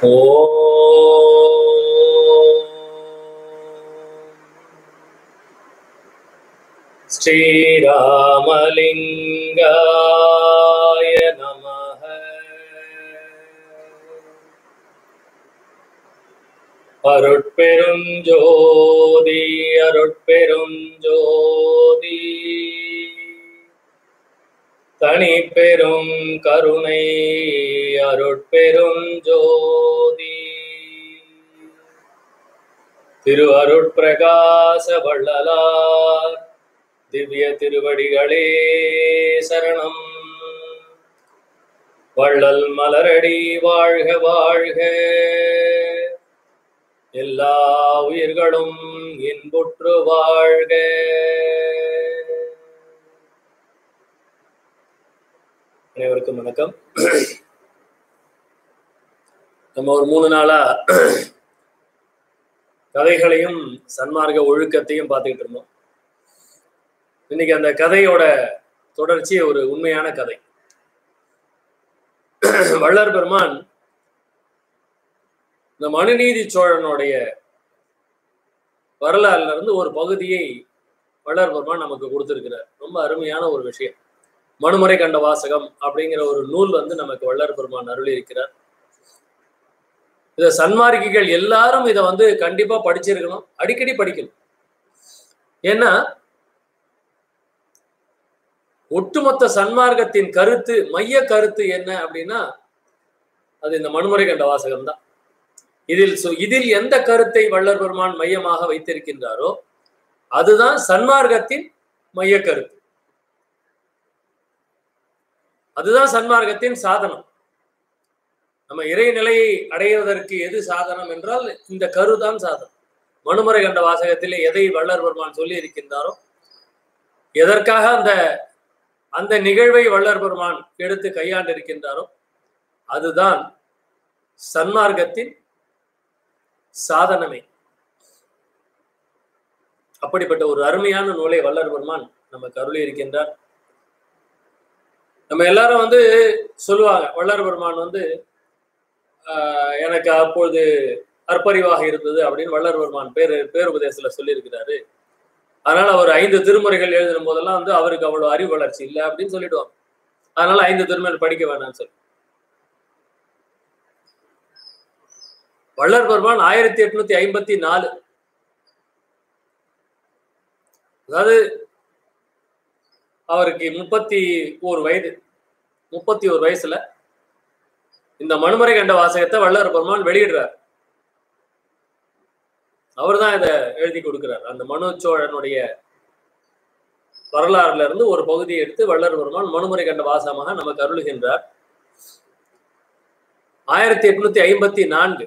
श्रीरामलिङ्गाय नमः அருட்பெருஞ்சோதி அருட்பெருஞ்சோதி தனி பெரும் கருணை அருட்பெருஞ்சோதி திரு அருட்பிரகாச வள்ளலார் திவ்ய திருவடிகளே சரணம் வள்ளல் மலரடி வாழ்க வாழ்க எல்லா உயிர்களும் இன்புற்று வாழ்க அனைவருக்கும் வணக்கம் நம்ம ஒரு மூணு நாளா கதைகளையும் சன்மார்க்க ஒழுக்கத்தையும் பார்த்துக்கிட்டு இருந்தோம் இன்னைக்கு அந்த கதையோட தொடர்ச்சி ஒரு உண்மையான கதை வள்ளர் பெருமான் இந்த மனுநீதி சோழனுடைய வரலாறுல இருந்து ஒரு பகுதியை வள்ளர் பெருமான் நமக்கு கொடுத்திருக்கிறார் ரொம்ப அருமையான ஒரு விஷயம் மனுமுறை கண்ட வாசகம் அப்படிங்கிற ஒரு நூல் வந்து நமக்கு வள்ளர் பெருமான் அருளி இருக்கிறார் இத சன்மார்க்கிகள் எல்லாரும் இதை வந்து கண்டிப்பா படிச்சிருக்கணும் அடிக்கடி படிக்கணும் ஏன்னா ஒட்டுமொத்த சன்மார்க்கத்தின் கருத்து மைய கருத்து என்ன அப்படின்னா அது இந்த மனுமுறை கண்ட வாசகம் தான் இதில் இதில் எந்த கருத்தை வள்ளல் பெருமான் மையமாக வைத்திருக்கின்றாரோ அதுதான் சன்மார்க்கத்தின் மைய கருத்து அதுதான் சன்மார்க்கத்தின் சாதனம் நம்ம இறைநிலையை அடைவதற்கு எது சாதனம் என்றால் இந்த கருதான் சாதனம் மனுமுறை கண்ட வாசகத்திலே எதை வள்ளல் பெருமான் சொல்லி இருக்கின்றாரோ எதற்காக அந்த அந்த நிகழ்வை வள்ளர் பெருமான் எடுத்து கையாண்டு இருக்கின்றாரோ அதுதான் சன்மார்க்கத்தின் சாதனமே அப்படிப்பட்ட ஒரு அருமையான நூலை வள்ளர் பெருமான் நமக்கு அருளி இருக்கின்றார் நம்ம எல்லாரும் வந்து சொல்லுவாங்க வள்ளர் பெருமான் வந்து எனக்கு அப்பொழுது அற்பறிவாக இருந்தது அப்படின்னு வள்ளர் பெருமான் பேரு பேருபதேசத்துல சொல்லியிருக்கிறாரு அதனால அவர் ஐந்து திருமுறைகள் எழுதும் போதெல்லாம் வந்து அவருக்கு அவ்வளவு அறிவு வளர்ச்சி இல்லை அப்படின்னு சொல்லிடுவாங்க அதனால ஐந்து திருமுறை படிக்க வேணாம்னு சொல்லி வள்ளர் பெருமான் ஆயிரத்தி எட்நூத்தி ஐம்பத்தி நாலு அதாவது அவருக்கு முப்பத்தி ஒரு வயது முப்பத்தி ஒரு வயசுல இந்த மனுமுறை கண்ட வாசகத்தை வள்ளர் பெருமான் வெளியிடுறார் அவர் தான் இதை எழுதி கொடுக்கிறார் அந்த மனு சோழனுடைய வரலாறுல இருந்து ஒரு பகுதியை எடுத்து வள்ளர் பெருமான் மனுமுறை கண்ட வாசகமாக நமக்கு அருளுகின்றார் ஆயிரத்தி எட்நூத்தி ஐம்பத்தி நான்கு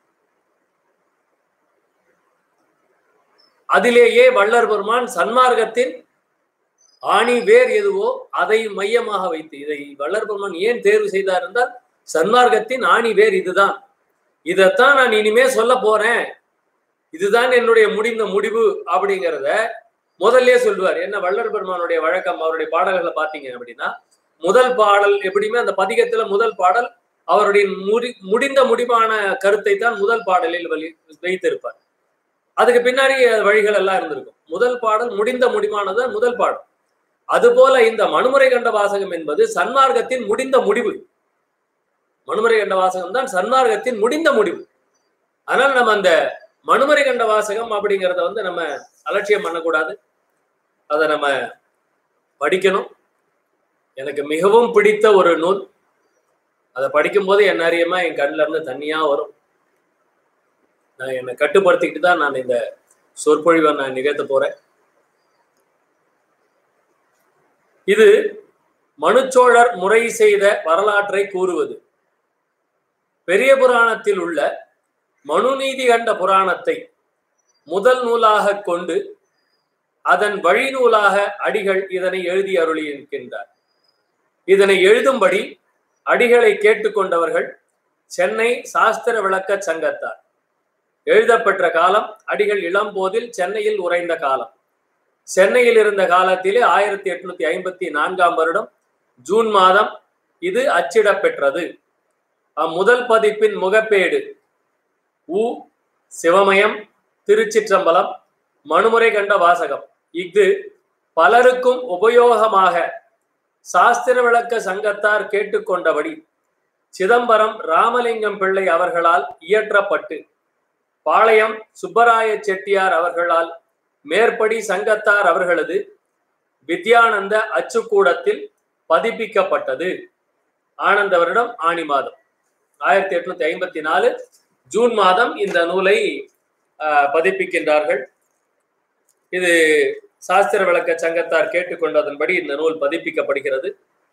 அதிலேயே வள்ளர் பெருமான் சன்மார்க்கத்தின் ஆணி வேர் எதுவோ அதை மையமாக வைத்து இதை வள்ளர் பெருமான் ஏன் தேர்வு செய்தார் என்றால் சன்மார்க்கத்தின் ஆணி வேர் இதுதான் இதைத்தான் நான் இனிமே சொல்ல போறேன் இதுதான் என்னுடைய முடிந்த முடிவு அப்படிங்கிறத முதல்ல சொல்லுவார் என்ன வள்ளல் பெருமானுடைய வழக்கம் அவருடைய பாடல்களை பார்த்தீங்க அப்படின்னா முதல் பாடல் எப்படியுமே அந்த பதிகத்துல முதல் பாடல் அவருடைய முடி முடிந்த முடிவான கருத்தை தான் முதல் பாடலில் வலி வைத்திருப்பார் அதுக்கு பின்னாடி வழிகள் எல்லாம் இருந்திருக்கும் முதல் பாடல் முடிந்த முடிவானது முதல் பாடல் அதுபோல இந்த மனுமுறை கண்ட வாசகம் என்பது சன்மார்க்கத்தின் முடிந்த முடிவு மனுமுறை கண்ட வாசகம் தான் சன்மார்க்கத்தின் முடிந்த முடிவு அதனால நம்ம அந்த மனுமறை கண்ட வாசகம் அப்படிங்கிறத வந்து நம்ம அலட்சியம் பண்ணக்கூடாது அதை நம்ம படிக்கணும் எனக்கு மிகவும் பிடித்த ஒரு நூல் அதை படிக்கும்போது என் அறியமா என் கண்ணில் இருந்து தண்ணியா வரும் நான் என்னை கட்டுப்படுத்திக்கிட்டு தான் நான் இந்த சொற்பொழிவை நான் நிகழ்த்த போறேன் இது மனுச்சோழர் முறை செய்த வரலாற்றை கூறுவது பெரிய புராணத்தில் உள்ள மனுநீதி கண்ட புராணத்தை முதல் நூலாக கொண்டு அதன் வழி நூலாக அடிகள் இதனை எழுதி அருளி இருக்கின்றார் இதனை எழுதும்படி அடிகளை கேட்டுக்கொண்டவர்கள் சென்னை சாஸ்திர விளக்க சங்கத்தார் எழுதப்பெற்ற காலம் அடிகள் இளம்போதில் சென்னையில் உறைந்த காலம் சென்னையில் இருந்த காலத்திலே ஆயிரத்தி எட்நூத்தி ஐம்பத்தி நான்காம் வருடம் ஜூன் மாதம் இது அச்சிடப்பெற்றது அம்முதல் பதிப்பின் முகப்பேடு உ சிவமயம் திருச்சிற்றம்பலம் மனுமுறை கண்ட வாசகம் இஃது பலருக்கும் உபயோகமாக சாஸ்திர விளக்க சங்கத்தார் கேட்டுக்கொண்டபடி சிதம்பரம் ராமலிங்கம் பிள்ளை அவர்களால் இயற்றப்பட்டு பாளையம் சுப்பராய செட்டியார் அவர்களால் மேற்படி சங்கத்தார் அவர்களது வித்யானந்த அச்சுக்கூடத்தில் பதிப்பிக்கப்பட்டது ஆனந்த வருடம் ஆணி மாதம் ஆயிரத்தி எட்நூத்தி ஐம்பத்தி நாலு ஜூன் மாதம் இந்த நூலை ஆஹ், பதிப்பிக்கின்றார்கள் இது சாஸ்திர விளக்க சங்கத்தார் கேட்டுக்கொண்டதன்படி இந்த நூல் பதிப்பிக்கப்படுகிறது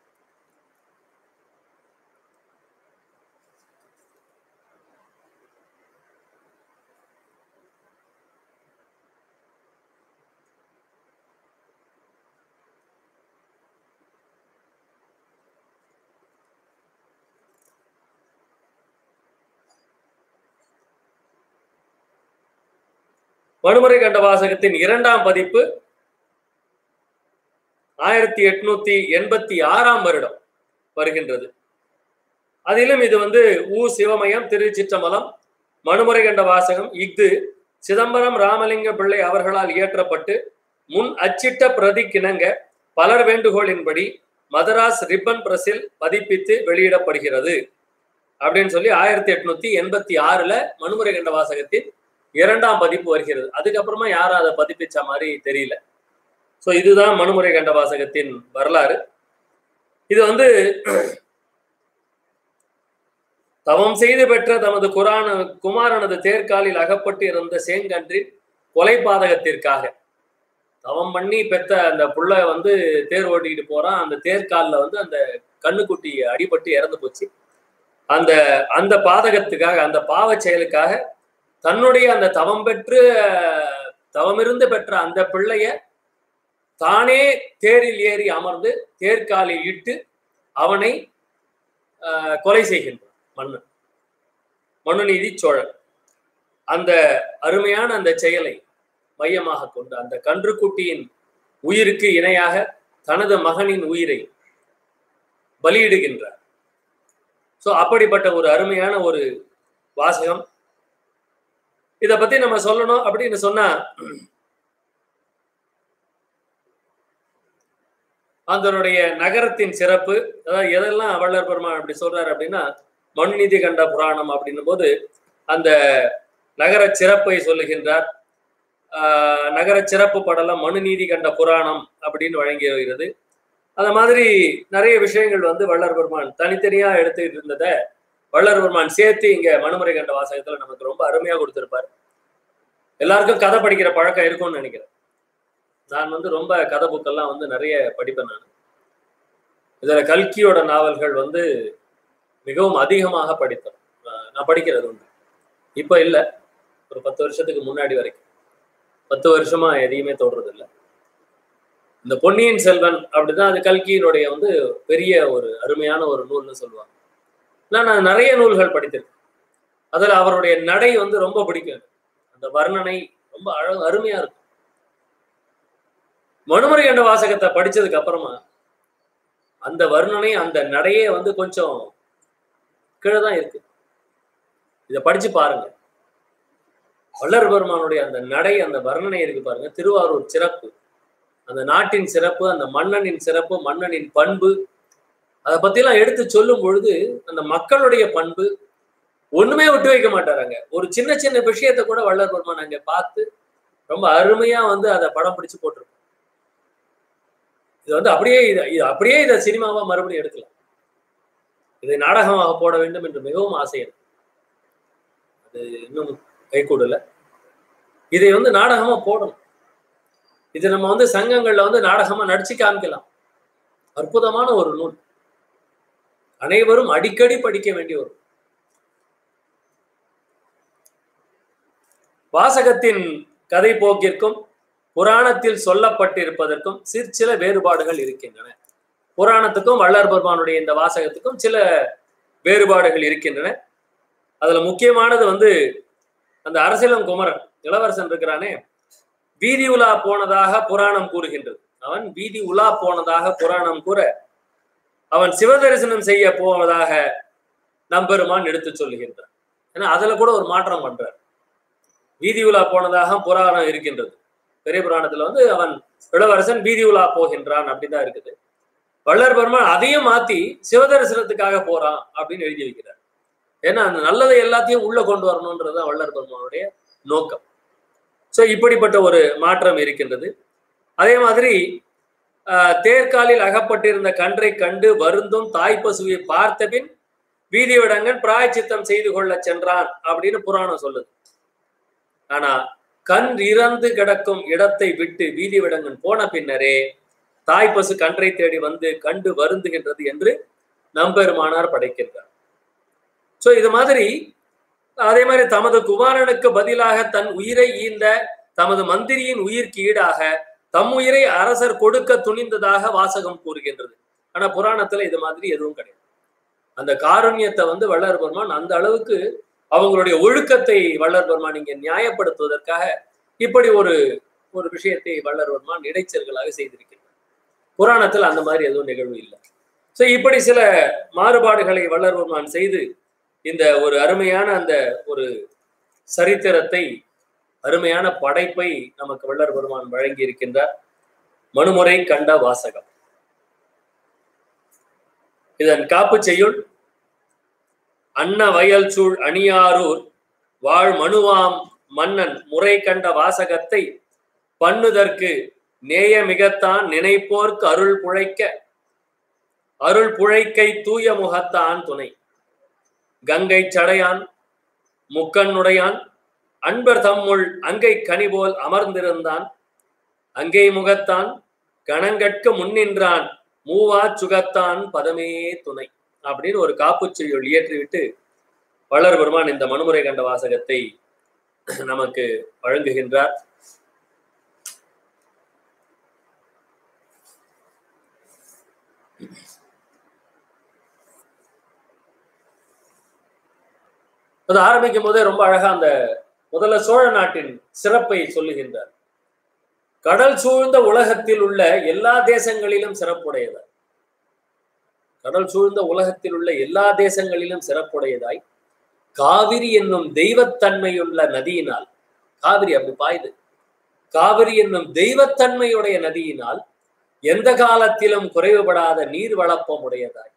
மனுமுறை கண்ட வாசகத்தின் இரண்டாம் பதிப்பு ஆயிரத்தி எட்நூத்தி எண்பத்தி ஆறாம் வருடம் வருகின்றது அதிலும் இது வந்து உ சிவமயம் திருச்சிற்றம்பலம் மனுமுறை கண்ட வாசகம் இஃது சிதம்பரம் ராமலிங்க பிள்ளை அவர்களால் இயற்றப்பட்டு முன் அச்சிட்ட பிரதிக்கிணங்க பலர் வேண்டுகோளின்படி மதராஸ் ரிப்பன் பிரஸில் பதிப்பித்து வெளியிடப்படுகிறது அப்படின்னு சொல்லி ஆயிரத்தி எட்நூத்தி எண்பத்தி ஆறுல மனுமுறை கண்ட வாசகத்தின் இரண்டாம் பதிப்பு வருகிறது அதுக்கப்புறமா யாரும் அதை பதிப்பிச்ச மாதிரி தெரியல ஸோ இதுதான் மனுமுறை கண்ட வாசகத்தின் வரலாறு இது வந்து தவம் செய்து பெற்ற தமது குரான குமாரனது தேர்காலில் அகப்பட்டு இருந்த சேங்கன்றின் கொலை பாதகத்திற்காக தவம் பண்ணி பெத்த அந்த புள்ள வந்து தேர் ஓட்டிக்கிட்டு போறான் அந்த தேர்காலில் வந்து அந்த கண்ணுக்குட்டி அடிபட்டு இறந்து போச்சு அந்த அந்த பாதகத்துக்காக அந்த பாவச் செயலுக்காக தன்னுடைய அந்த தவம் பெற்று அஹ், தவமிருந்து பெற்ற அந்த பிள்ளைய தானே தேரில் ஏறி அமர்ந்து தேர்காலில் இட்டு அவனை அஹ், கொலை செய்கின்றான் மன்னன் மனுநீதி சோழன் அந்த அருமையான அந்த செயலை மையமாக கொண்டு அந்த கன்றுக்குட்டியின் உயிருக்கு இணையாக தனது மகனின் உயிரை பலியிடுகின்றார் சோ அப்படிப்பட்ட ஒரு அருமையான ஒரு வாசகம் இத பத்தி நம்ம சொல்லணும் அப்படின்னு சொன்னா அதனுடைய நகரத்தின் சிறப்பு அதாவது எதெல்லாம் வள்ளல் பெருமான் அப்படி சொல்றாரு அப்படின்னா மண்நீதி கண்ட புராணம் அப்படின்னும் போது அந்த நகர சிறப்பை சொல்லுகின்றார் ஆஹ் நகர சிறப்பு படலம் மனுநீதி கண்ட புராணம் அப்படின்னு வழங்கி வருகிறது அந்த மாதிரி நிறைய விஷயங்கள் வந்து வள்ளர் பெருமான் தனித்தனியா எடுத்துக்கிட்டு இருந்ததை வள்ளர் பெருமான் சேர்த்து இங்க மனுமுறை கண்ட வாசகத்துல நமக்கு ரொம்ப அருமையா கொடுத்திருப்பாரு எல்லாருக்கும் கதை படிக்கிற பழக்கம் இருக்கும்னு நினைக்கிறேன் நான் வந்து ரொம்ப கதை புக்கெல்லாம் வந்து நிறைய படிப்பேன் நான் இதுல கல்கியோட நாவல்கள் வந்து மிகவும் அதிகமாக படித்தோம் ஆஹ் நான் படிக்கிறது உண்டு இப்ப இல்ல ஒரு பத்து வருஷத்துக்கு முன்னாடி வரைக்கும் பத்து வருஷமா எதையுமே தொடறது இல்ல இந்த பொன்னியின் செல்வன் அப்படிதான் அது கல்கியினுடைய வந்து பெரிய ஒரு அருமையான ஒரு நூல்னு சொல்லுவாங்க நான் நான் நிறைய நூல்கள் படித்திருக்கேன் அதுல அவருடைய நடை வந்து ரொம்ப பிடிக்கும் எனக்கு. அந்த வர்ணனை ரொம்ப அழகு அருமையா இருக்கும் மனுமுறை என்ற வாசகத்தை படிச்சதுக்கு அப்புறமா அந்த வர்ணனை அந்த நடையே வந்து கொஞ்சம் கீழே தான் இருக்கு இதை படிச்சு பாருங்க வள்ளர் பெருமானுடைய அந்த நடை அந்த வர்ணனை இருக்கு பாருங்க திருவாரூர் சிறப்பு அந்த நாட்டின் சிறப்பு அந்த மன்னனின் சிறப்பு மன்னனின் பண்பு அதை பத்திலாம் எடுத்து சொல்லும் பொழுது அந்த மக்களுடைய பண்பு ஒண்ணுமே விட்டு வைக்க மாட்டாராங்க ஒரு சின்ன சின்ன விஷயத்த கூட வள்ளல் பெருமான் அங்க பார்த்து ரொம்ப அருமையா வந்து அதை படம் பிடிச்சு போட்டிருப்பாங்க இது வந்து அப்படியே இதை இது அப்படியே இதை சினிமாவா மறுபடியும் எடுக்கலாம் இதை நாடகமாக போட வேண்டும் என்று மிகவும் ஆசை இருக்கு அது இன்னும் கைகூடல இதை வந்து நாடகமா போடணும் இது நம்ம வந்து சங்கங்கள்ல வந்து நாடகமா நடிச்சு காமிக்கலாம் அற்புதமான ஒரு நூல் அனைவரும் அடிக்கடி படிக்க வேண்டிய ஒரு வாசகத்தின் கதை போக்கிற்கும் புராணத்தில் சொல்லப்பட்டிருப்பதற்கும் சிற்சில வேறுபாடுகள் இருக்கின்றன புராணத்துக்கும் வள்ளல் பெருமானுடைய இந்த வாசகத்துக்கும் சில வேறுபாடுகள் இருக்கின்றன அதுல முக்கியமானது வந்து அந்த அரசியலம் குமரன் இளவரசன் இருக்கிறானே வீதி உலா போனதாக புராணம் கூறுகின்றது அவன் வீதி உலா போனதாக புராணம் கூற அவன் சிவதரிசனம் செய்ய போவதாக நம்பெருமான் எடுத்து சொல்லுகின்றார் ஏன்னா அதுல கூட ஒரு மாற்றம் பண்றார் வீதி உலா போனதாக புராணம் இருக்கின்றது பெரிய புராணத்துல வந்து அவன் இளவரசன் வீதி உலா போகின்றான் அப்படிதான் இருக்குது வள்ளர் பெருமான் அதையும் மாத்தி சிவதரிசனத்துக்காக போறான் அப்படின்னு எழுதி வைக்கிறார் ஏன்னா அந்த நல்லதை எல்லாத்தையும் உள்ள கொண்டு வரணும்ன்றது தான் வள்ளர் பெருமானுடைய நோக்கம் ஸோ இப்படிப்பட்ட ஒரு மாற்றம் இருக்கின்றது அதே மாதிரி ஆஹ், தேர்காலில் அகப்பட்டிருந்த கன்றை கண்டு வருந்தும் தாய் பசுவை பார்த்த பின் வீதி விடங்கன் பிராயச்சித்தம் செய்து கொள்ள சென்றான் அப்படின்னு புராணம் சொல்லுது ஆனா கண் இறந்து கிடக்கும் இடத்தை விட்டு வீதி விடங்கன் போன பின்னரே தாய் பசு கன்றை தேடி வந்து கண்டு வருந்துகின்றது என்று நம்பெருமானார் படைக்கின்றார் சோ இது மாதிரி அதே மாதிரி தமது குமாரனுக்கு பதிலாக தன் உயிரை ஈந்த தமது மந்திரியின் உயிர்க்கு ஈடாக தம் உயிரை அரசர் கொடுக்க துணிந்ததாக வாசகம் கூறுகின்றது ஆனா புராணத்துல இது மாதிரி எதுவும் கிடையாது அந்த காருண்யத்தை வந்து வள்ளல் பெருமான் அந்த அளவுக்கு அவங்களுடைய ஒழுக்கத்தை வள்ளல் பெருமான் இங்க நியாயப்படுத்துவதற்காக இப்படி ஒரு ஒரு விஷயத்தை வள்ளல் பெருமான் இடைச்சல்களாக செய்திருக்கிறார் புராணத்தில் அந்த மாதிரி எதுவும் நிகழ்வு இல்லை ஸோ இப்படி சில மாறுபாடுகளை வள்ளல் பெருமான் செய்து இந்த ஒரு அருமையான அந்த ஒரு சரித்திரத்தை அருமையான படைப்பை நமக்கு வள்ளர் பெருமான் வழங்கி இருக்கின்றார் மனுமுறை கண்ட வாசகம் இதன் காப்பு செய்யுள் அன்ன வயல் சூழ் அணியாரூர் வாழ் மனுவாம் மன்னன் முறை கண்ட வாசகத்தை பண்ணுதற்கு நேய மிகத்தான் நினைப்போர்க்கு அருள் புழைக்க அருள் புழைக்கை தூய முகத்தான் துணை கங்கை சடையான் முக்கண்ணுடையான் அன்பர் தம்முள் அங்கை கனி போல் அமர்ந்திருந்தான் அங்கை முகத்தான் கணங்கட்க முன்னின்றான் மூவா சுகத்தான் பதமே துணை அப்படின்னு ஒரு காப்புச் செய்யுள் இயற்றிவிட்டு வள்ளர் பெருமான் இந்த மனுமுறை கண்ட வாசகத்தை நமக்கு வழங்குகின்றார் அது ஆரம்பிக்கும் போதே ரொம்ப அழகா அந்த முதல்ல சோழ நாட்டின் சிறப்பை சொல்லுகின்றார் கடல் சூழ்ந்த உலகத்தில் உள்ள எல்லா தேசங்களிலும் சிறப்புடையதாய் கடல் சூழ்ந்த உலகத்தில் உள்ள எல்லா தேசங்களிலும் சிறப்புடையதாய் காவிரி என்னும் தெய்வத்தன்மையுள்ள நதியினால் காவிரி அப்படி பாயுது காவிரி என்னும் தெய்வத்தன்மையுடைய நதியினால் எந்த காலத்திலும் குறைவுபடாத நீர் வளப்பம் உடையதாய்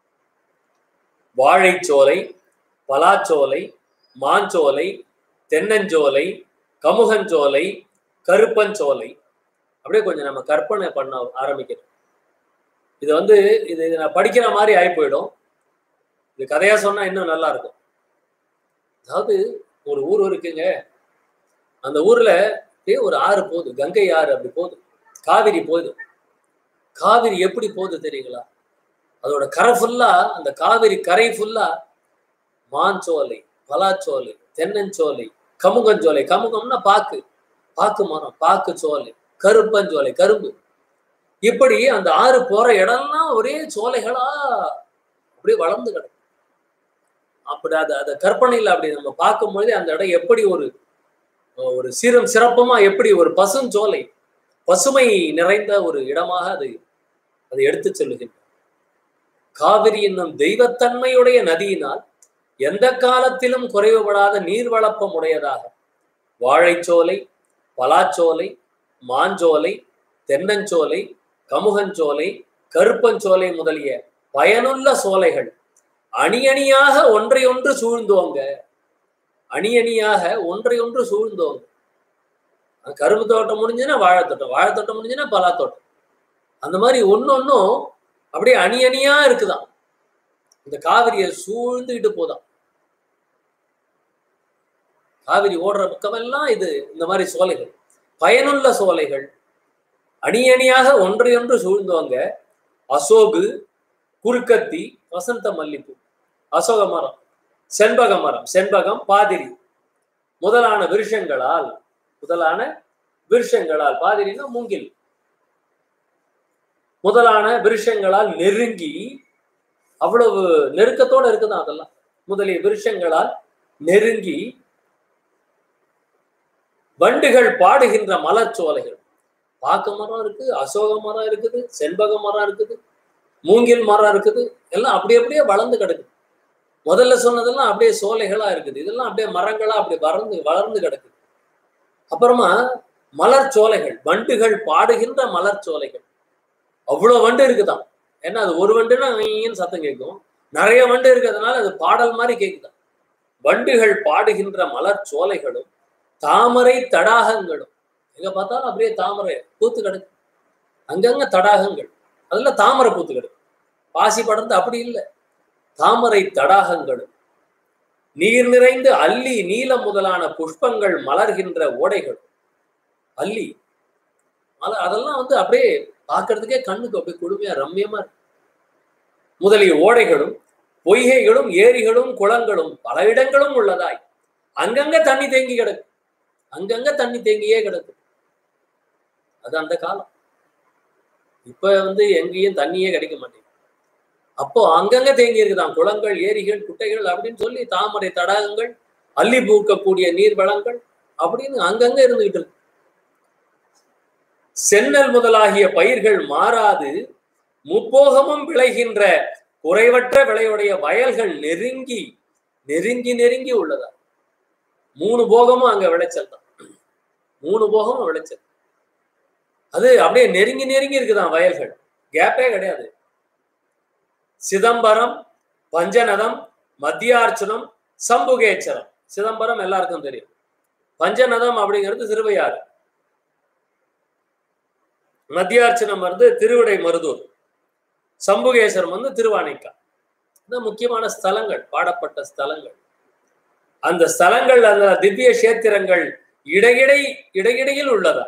வாழைச்சோலை பலாச்சோலை மாஞ்சோலை தென்னஞ்சோலை கமுகஞ்சோலை கருப்பஞ்சோலை அப்படியே கொஞ்சம் நம்ம கற்பனை பண்ண ஆரம்பிக்கிறோம் இது வந்து இது நான் படிக்கிற மாதிரி ஆகி போயிடும் இது கதையா சொன்னா இன்னும் நல்லா இருக்கும் அதாவது ஒரு ஊர் இருக்குங்க அந்த ஊர்ல அப்படியே ஒரு ஆறு போகுது கங்கை ஆறு அப்படி போகுது காவிரி போகுது காவிரி எப்படி போகுது தெரியுங்களா அதோட கரை ஃபுல்லா அந்த காவிரி கரை ஃபுல்லா மாஞ்சோலை பலாச்சோலை தென்னஞ்சோலை கமுகஞ்சோலை கமுகம்னா பாக்கு பாக்கு மரம் பாக்கு சோலை கருப்பஞ்சோலை கரும்பு இப்படி அந்த ஆறு போற இடம்லாம் ஒரே சோலைகளா அப்படியே வளர்ந்து கிடக்கும் அப்படி அது அதை கற்பனையில் அப்படி நம்ம பார்க்கும் பொழுது அந்த இடம் எப்படி ஒரு ஒரு சீரம் சிறப்பமா எப்படி ஒரு பசுஞ்சோலை பசுமை நிறைந்த ஒரு இடமாக அது அதை எடுத்து செல்லுகின்ற காவிரி என்னும் தெய்வத்தன்மையுடைய நதியினால் எந்த காலத்திலும் குறைவுபடாத நீர்வளப்பம் உடையதாக வாழைச்சோலை பலாச்சோலை மாஞ்சோலை தென்னஞ்சோலை கமுகஞ்சோலை கருப்பஞ்சோலை முதலிய பயனுள்ள சோலைகள் அணி அணியாக ஒன்றை ஒன்று சூழ்ந்தோங்க அணி அணியாக ஒன்றை ஒன்று சூழ்ந்தோங்க கரும்பு தோட்டம் முடிஞ்சுன்னா வாழைத்தோட்டம் வாழைத்தோட்டம் முடிஞ்சுன்னா பலாத்தோட்டம் அந்த மாதிரி ஒன்னொன்னும் அப்படியே அணி அணியா இருக்குதான் இந்த காவிரியை சூழ்ந்துகிட்டு போதான் காவிரி ஓடுற பக்கமெல்லாம் இது இந்த மாதிரி சோலைகள் பயனுள்ள சோலைகள் அணி அணியாக ஒன்றையொன்று சூழ்ந்தவங்க அசோகு குறுக்கத்தி வசந்த மல்லிப்பூ அசோக மரம் செண்பக மரம் செண்பகம் பாதிரி முதலான விருஷங்களால் முதலான விருஷங்களால் பாதிரினா மூங்கில் முதலான விருஷங்களால் நெருங்கி அவ்வளவு நெருக்கத்தோட இருக்குதான் அதெல்லாம் முதலிய விருஷங்களால் நெருங்கி வண்டுகள் பாடுகின்ற மலர்ச்சோலைகள் பாக்கு மரம் இருக்கு அசோக மரம் இருக்குது செண்பக மரம் இருக்குது மூங்கில் மரம் இருக்குது எல்லாம் அப்படி அப்படியே வளர்ந்து கிடக்குது முதல்ல சொன்னதெல்லாம் அப்படியே சோலைகளா இருக்குது இதெல்லாம் அப்படியே மரங்களா அப்படியே வளர்ந்து வளர்ந்து கிடக்குது அப்புறமா மலர் சோலைகள் வண்டுகள் பாடுகின்ற மலர் சோலைகள் அவ்வளவு வண்டு இருக்குதான் ஏன்னா அது ஒரு வண்டுன்னா ஐயன்னு சத்தம் கேட்கும் நிறைய வண்டு இருக்கிறதுனால அது பாடல் மாதிரி கேக்குதான் வண்டுகள் பாடுகின்ற மலர் சோலைகளும் தாமரை தடாகங்களும் எங்க பார்த்தாலும் அப்படியே தாமரை பூத்து கிடக்கு அங்கங்க தடாகங்கள் அதுல தாமரை பூத்து கிடக்கு பாசி படர்ந்து அப்படி இல்லை தாமரை தடாகங்களும் நீர் நிறைந்து அல்லி நீலம் முதலான புஷ்பங்கள் மலர்கின்ற ஓடைகள் அல்லி மலர் அதெல்லாம் வந்து அப்படியே பார்க்கறதுக்கே கண்ணுக்கு அப்படியே கொடுமையா ரம்யமா இருக்கு முதலிய ஓடைகளும் பொய்கைகளும் ஏரிகளும் குளங்களும் பல இடங்களும் உள்ளதாய் அங்கங்க தண்ணி தேங்கி கிடக்கு அங்கங்க தண்ணி தேங்கியே கிடக்கு அது அந்த காலம் இப்ப வந்து எங்கேயும் தண்ணியே கிடைக்க மாட்டேங்குது அப்போ அங்கங்க தேங்கி இருக்குதான் குளங்கள் ஏரிகள் குட்டைகள் அப்படின்னு சொல்லி தாமரை தடாகங்கள் அள்ளி பூக்கக்கூடிய நீர் வளங்கள் அப்படின்னு அங்கங்க இருந்துகிட்டு இருக்கு சென்னல் முதலாகிய பயிர்கள் மாறாது முப்போகமும் விளைகின்ற குறைவற்ற விளையுடைய வயல்கள் நெருங்கி நெருங்கி நெருங்கி உள்ளதா மூணு போகமும் அங்க விளைச்சல் தான் மூணு போகமும் விளைச்சல் அது அப்படியே நெருங்கி நெருங்கி இருக்குதான் வயல்கள் கேப்பே கிடையாது சிதம்பரம் பஞ்சநதம் மத்தியார்ச்சனம் சம்புகேச்சரம் சிதம்பரம் எல்லாருக்கும் தெரியும் பஞ்சநதம் அப்படிங்கிறது திருவையாறு மத்தியார்ச்சனம் வந்து திருவிடை மருதூர் சம்புகேஸ்வரம் வந்து திருவானைக்கா இந்த முக்கியமான ஸ்தலங்கள் பாடப்பட்ட ஸ்தலங்கள் அந்த ஸ்தலங்கள் அந்த திவ்ய கஷேத்திரங்கள் இடையிடை இடையிடையில் உள்ளதா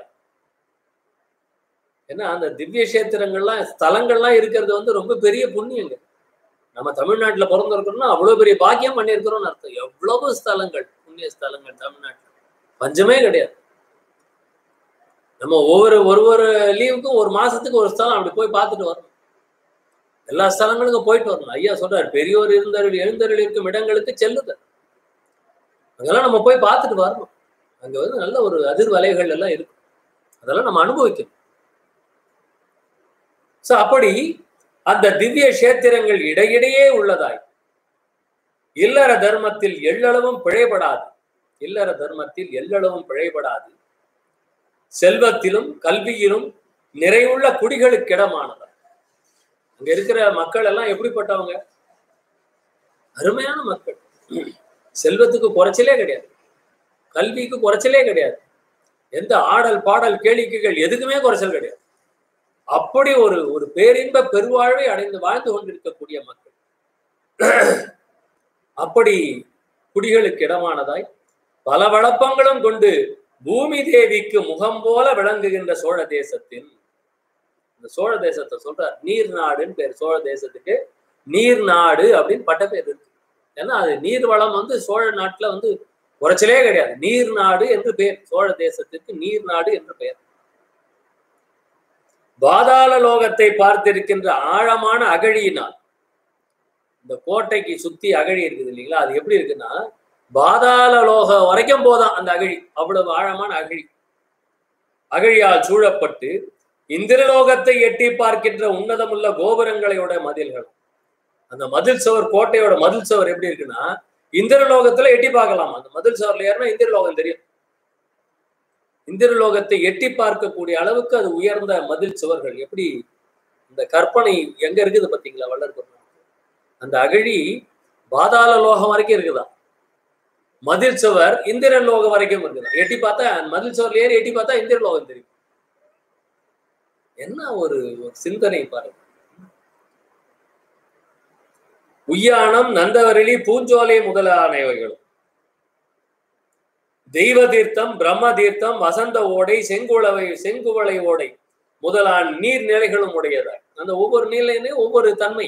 ஏன்னா அந்த திவ்ய கஷேத்திரங்கள்லாம் ஸ்தலங்கள்லாம் இருக்கிறது வந்து ரொம்ப பெரிய புண்ணியங்க நம்ம தமிழ்நாட்டுல பிறந்திருக்கோம்னா அவ்வளவு பெரிய பாக்கியம் பண்ணியிருக்கிறோம்னு அர்த்தம் எவ்வளவு ஸ்தலங்கள் புண்ணிய ஸ்தலங்கள் தமிழ்நாட்டுல பஞ்சமே கிடையாது நம்ம ஒவ்வொரு ஒரு ஒரு லீவுக்கும் ஒரு மாசத்துக்கு ஒரு ஸ்தலம் அப்படி போய் பார்த்துட்டு வரணும் எல்லா ஸ்தலங்களுக்கும் போயிட்டு வரணும் ஐயா சொல்றாரு பெரியோர் இருந்தருள் எழுந்தருள் இருக்கும் இடங்களுக்கு செல்லுது அங்கெல்லாம் நம்ம போய் பார்த்துட்டு வரணும் அங்க வந்து நல்ல ஒரு அதிர்வலைகள் எல்லாம் இருக்கு அதெல்லாம் நம்ம அனுபவிக்கணும் சோ அப்படி அந்த திவ்ய கஷேத்திரங்கள் இடையிடையே உள்ளதாய் இல்லற தர்மத்தில் எள்ளளவும் பிழைபடாது இல்லற தர்மத்தில் எள்ளளவும் பிழைபடாது செல்வத்திலும் கல்வியிலும் நிறைவுள்ள குடிகளுக்கு இடமானதா அங்க இருக்கிற மக்கள் எல்லாம் எப்படிப்பட்டவங்க அருமையான மக்கள் செல்வத்துக்கு குறைச்சலே கிடையாது கல்விக்கு குறைச்சலே கிடையாது எந்த ஆடல் பாடல் கேளிக்கைகள் எதுக்குமே குறைச்சல் கிடையாது அப்படி ஒரு ஒரு பேரின்ப பெருவாழ்வை அடைந்து வாழ்ந்து கொண்டிருக்கக்கூடிய மக்கள் அப்படி குடிகளுக்கு இடமானதாய் பல வளப்பங்களும் கொண்டு பூமி தேவிக்கு முகம் போல விளங்குகின்ற சோழ தேசத்தில் இந்த சோழ தேசத்தை சொல்றார் நீர் நாடுன்னு பேர் சோழ தேசத்துக்கு நீர் நாடு அப்படின்னு பட்ட பேர் இருக்கு ஏன்னா அது நீர் வளம் வந்து சோழ நாட்டுல வந்து குறைச்சலே கிடையாது நீர் நாடு என்று பெயர் சோழ தேசத்துக்கு நீர் நாடு என்று பெயர் பாதாள லோகத்தை பார்த்திருக்கின்ற ஆழமான அகழியினால் இந்த கோட்டைக்கு சுத்தி அகழி இருக்குது இல்லைங்களா அது எப்படி இருக்குன்னா பாதாள லோகம் வரைக்கும் போதான் அந்த அகழி அவ்வளவு ஆழமான அகழி அகழியால் சூழப்பட்டு இந்திரலோகத்தை எட்டி பார்க்கின்ற உன்னதமுள்ள கோபுரங்களையோட மதில்கள் அந்த மதில் சுவர் கோட்டையோட மதில் சுவர் எப்படி இருக்குன்னா இந்திரலோகத்துல எட்டி பார்க்கலாம் அந்த மதில் சுவர்ல ஏறினா இந்திரலோகம் தெரியும் இந்திரலோகத்தை எட்டி பார்க்கக்கூடிய அளவுக்கு அது உயர்ந்த மதில் சுவர்கள் எப்படி இந்த கற்பனை எங்க இருக்குது பாத்தீங்களா வள்ளல் பெருமாள் அந்த அகழி பாதாள லோகம் வரைக்கும் இருக்குதா மதில் சுவர் இந்திரன் லோகம் வரைக்கும் இருக்குதா எட்டி பார்த்தா மதில் சுவர்ல ஏறி எட்டி பார்த்தா இந்திர லோகம் தெரியும் என்ன ஒரு ஒரு சிந்தனை பாருங்க உய்யானம் நந்தவரளி பூஞ்சோலை முதலானவைகளும் தெய்வ தீர்த்தம் பிரம்ம தீர்த்தம் வசந்த ஓடை செங்குளவை செங்குவளை ஓடை முதலான நீர்நிலைகளும் உடையதாய் அந்த ஒவ்வொரு நிலையிலையும் ஒவ்வொரு தன்மை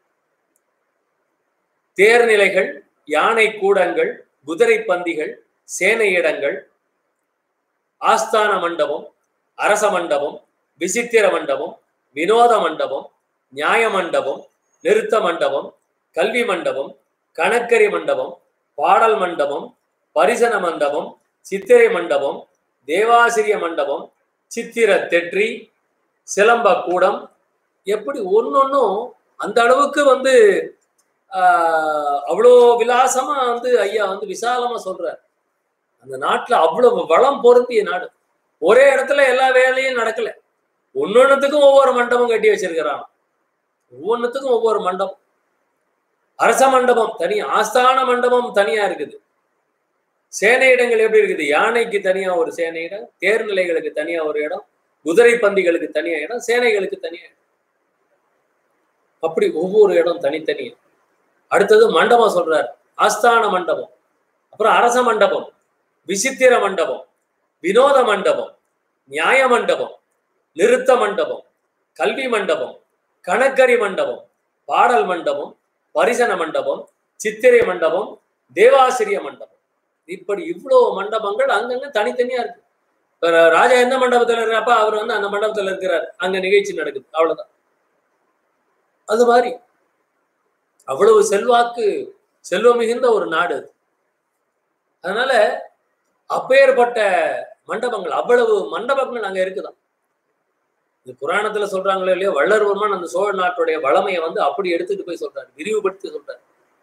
தேர்நிலைகள் யானை கூடங்கள் குதிரை பந்திகள் சேனை இடங்கள் ஆஸ்தான மண்டபம் அரச மண்டபம் விசித்திர மண்டபம் வினோத மண்டபம் நியாய மண்டபம் நிறுத்த மண்டபம் கல்வி மண்டபம் கணக்கரி மண்டபம் பாடல் மண்டபம் பரிசன மண்டபம் சித்திரை மண்டபம் தேவாசிரிய மண்டபம் சித்திர தெற்றி சிலம்ப கூடம் எப்படி ஒன்னொன்னும் அந்த அளவுக்கு வந்து ஆஹ் அவ்வளோ விலாசமா வந்து ஐயா வந்து விசாலமா சொல்றார் அந்த நாட்டுல அவ்வளவு வளம் பொருந்திய நாடு ஒரே இடத்துல எல்லா வேலையும் நடக்கல ஒன்னொன்னுத்துக்கும் ஒவ்வொரு மண்டபம் கட்டி வச்சிருக்கிறான் ஒவ்வொன்றுத்துக்கும் ஒவ்வொரு மண்டபம் அரச மண்டபம் தனி ஆஸ்தான மண்டபம் தனியா இருக்குது சேனை இடங்கள் எப்படி இருக்குது யானைக்கு தனியா ஒரு சேனை இடம் தேர்நிலைகளுக்கு தனியா ஒரு இடம் குதிரை பந்திகளுக்கு தனியா இடம் சேனைகளுக்கு தனியா இடம் அப்படி ஒவ்வொரு இடம் தனித்தனி அடுத்தது மண்டபம் சொல்றார் ஆஸ்தான மண்டபம் அப்புறம் அரச மண்டபம் விசித்திர மண்டபம் வினோத மண்டபம் நியாய மண்டபம் நிறுத்த மண்டபம் கல்வி மண்டபம் கணக்கரி மண்டபம் பாடல் மண்டபம் பரிசன மண்டபம் சித்திரை மண்டபம் தேவாசிரிய மண்டபம் இப்படி இவ்வளவு மண்டபங்கள் அங்கங்க தனித்தனியா இருக்கு இப்ப ராஜா எந்த மண்டபத்துல இருக்கிறப்ப அவர் வந்து அந்த மண்டபத்துல இருக்கிறார் அங்க நிகழ்ச்சி நடக்குது அவ்வளவுதான் அது மாதிரி அவ்வளவு செல்வாக்கு செல்வம் மிகுந்த ஒரு நாடு அது அதனால அப்பேற்பட்ட மண்டபங்கள் அவ்வளவு மண்டபங்கள் அங்க இருக்குதான் இது புராணத்துல சொல்றாங்களோ இல்லையோ வள்ளர்வர்மன் அந்த சோழ நாட்டுடைய வளமையை வந்து அப்படி எடுத்துட்டு போய் சொல்றாரு விரிவுபடுத்தி சொல்றாரு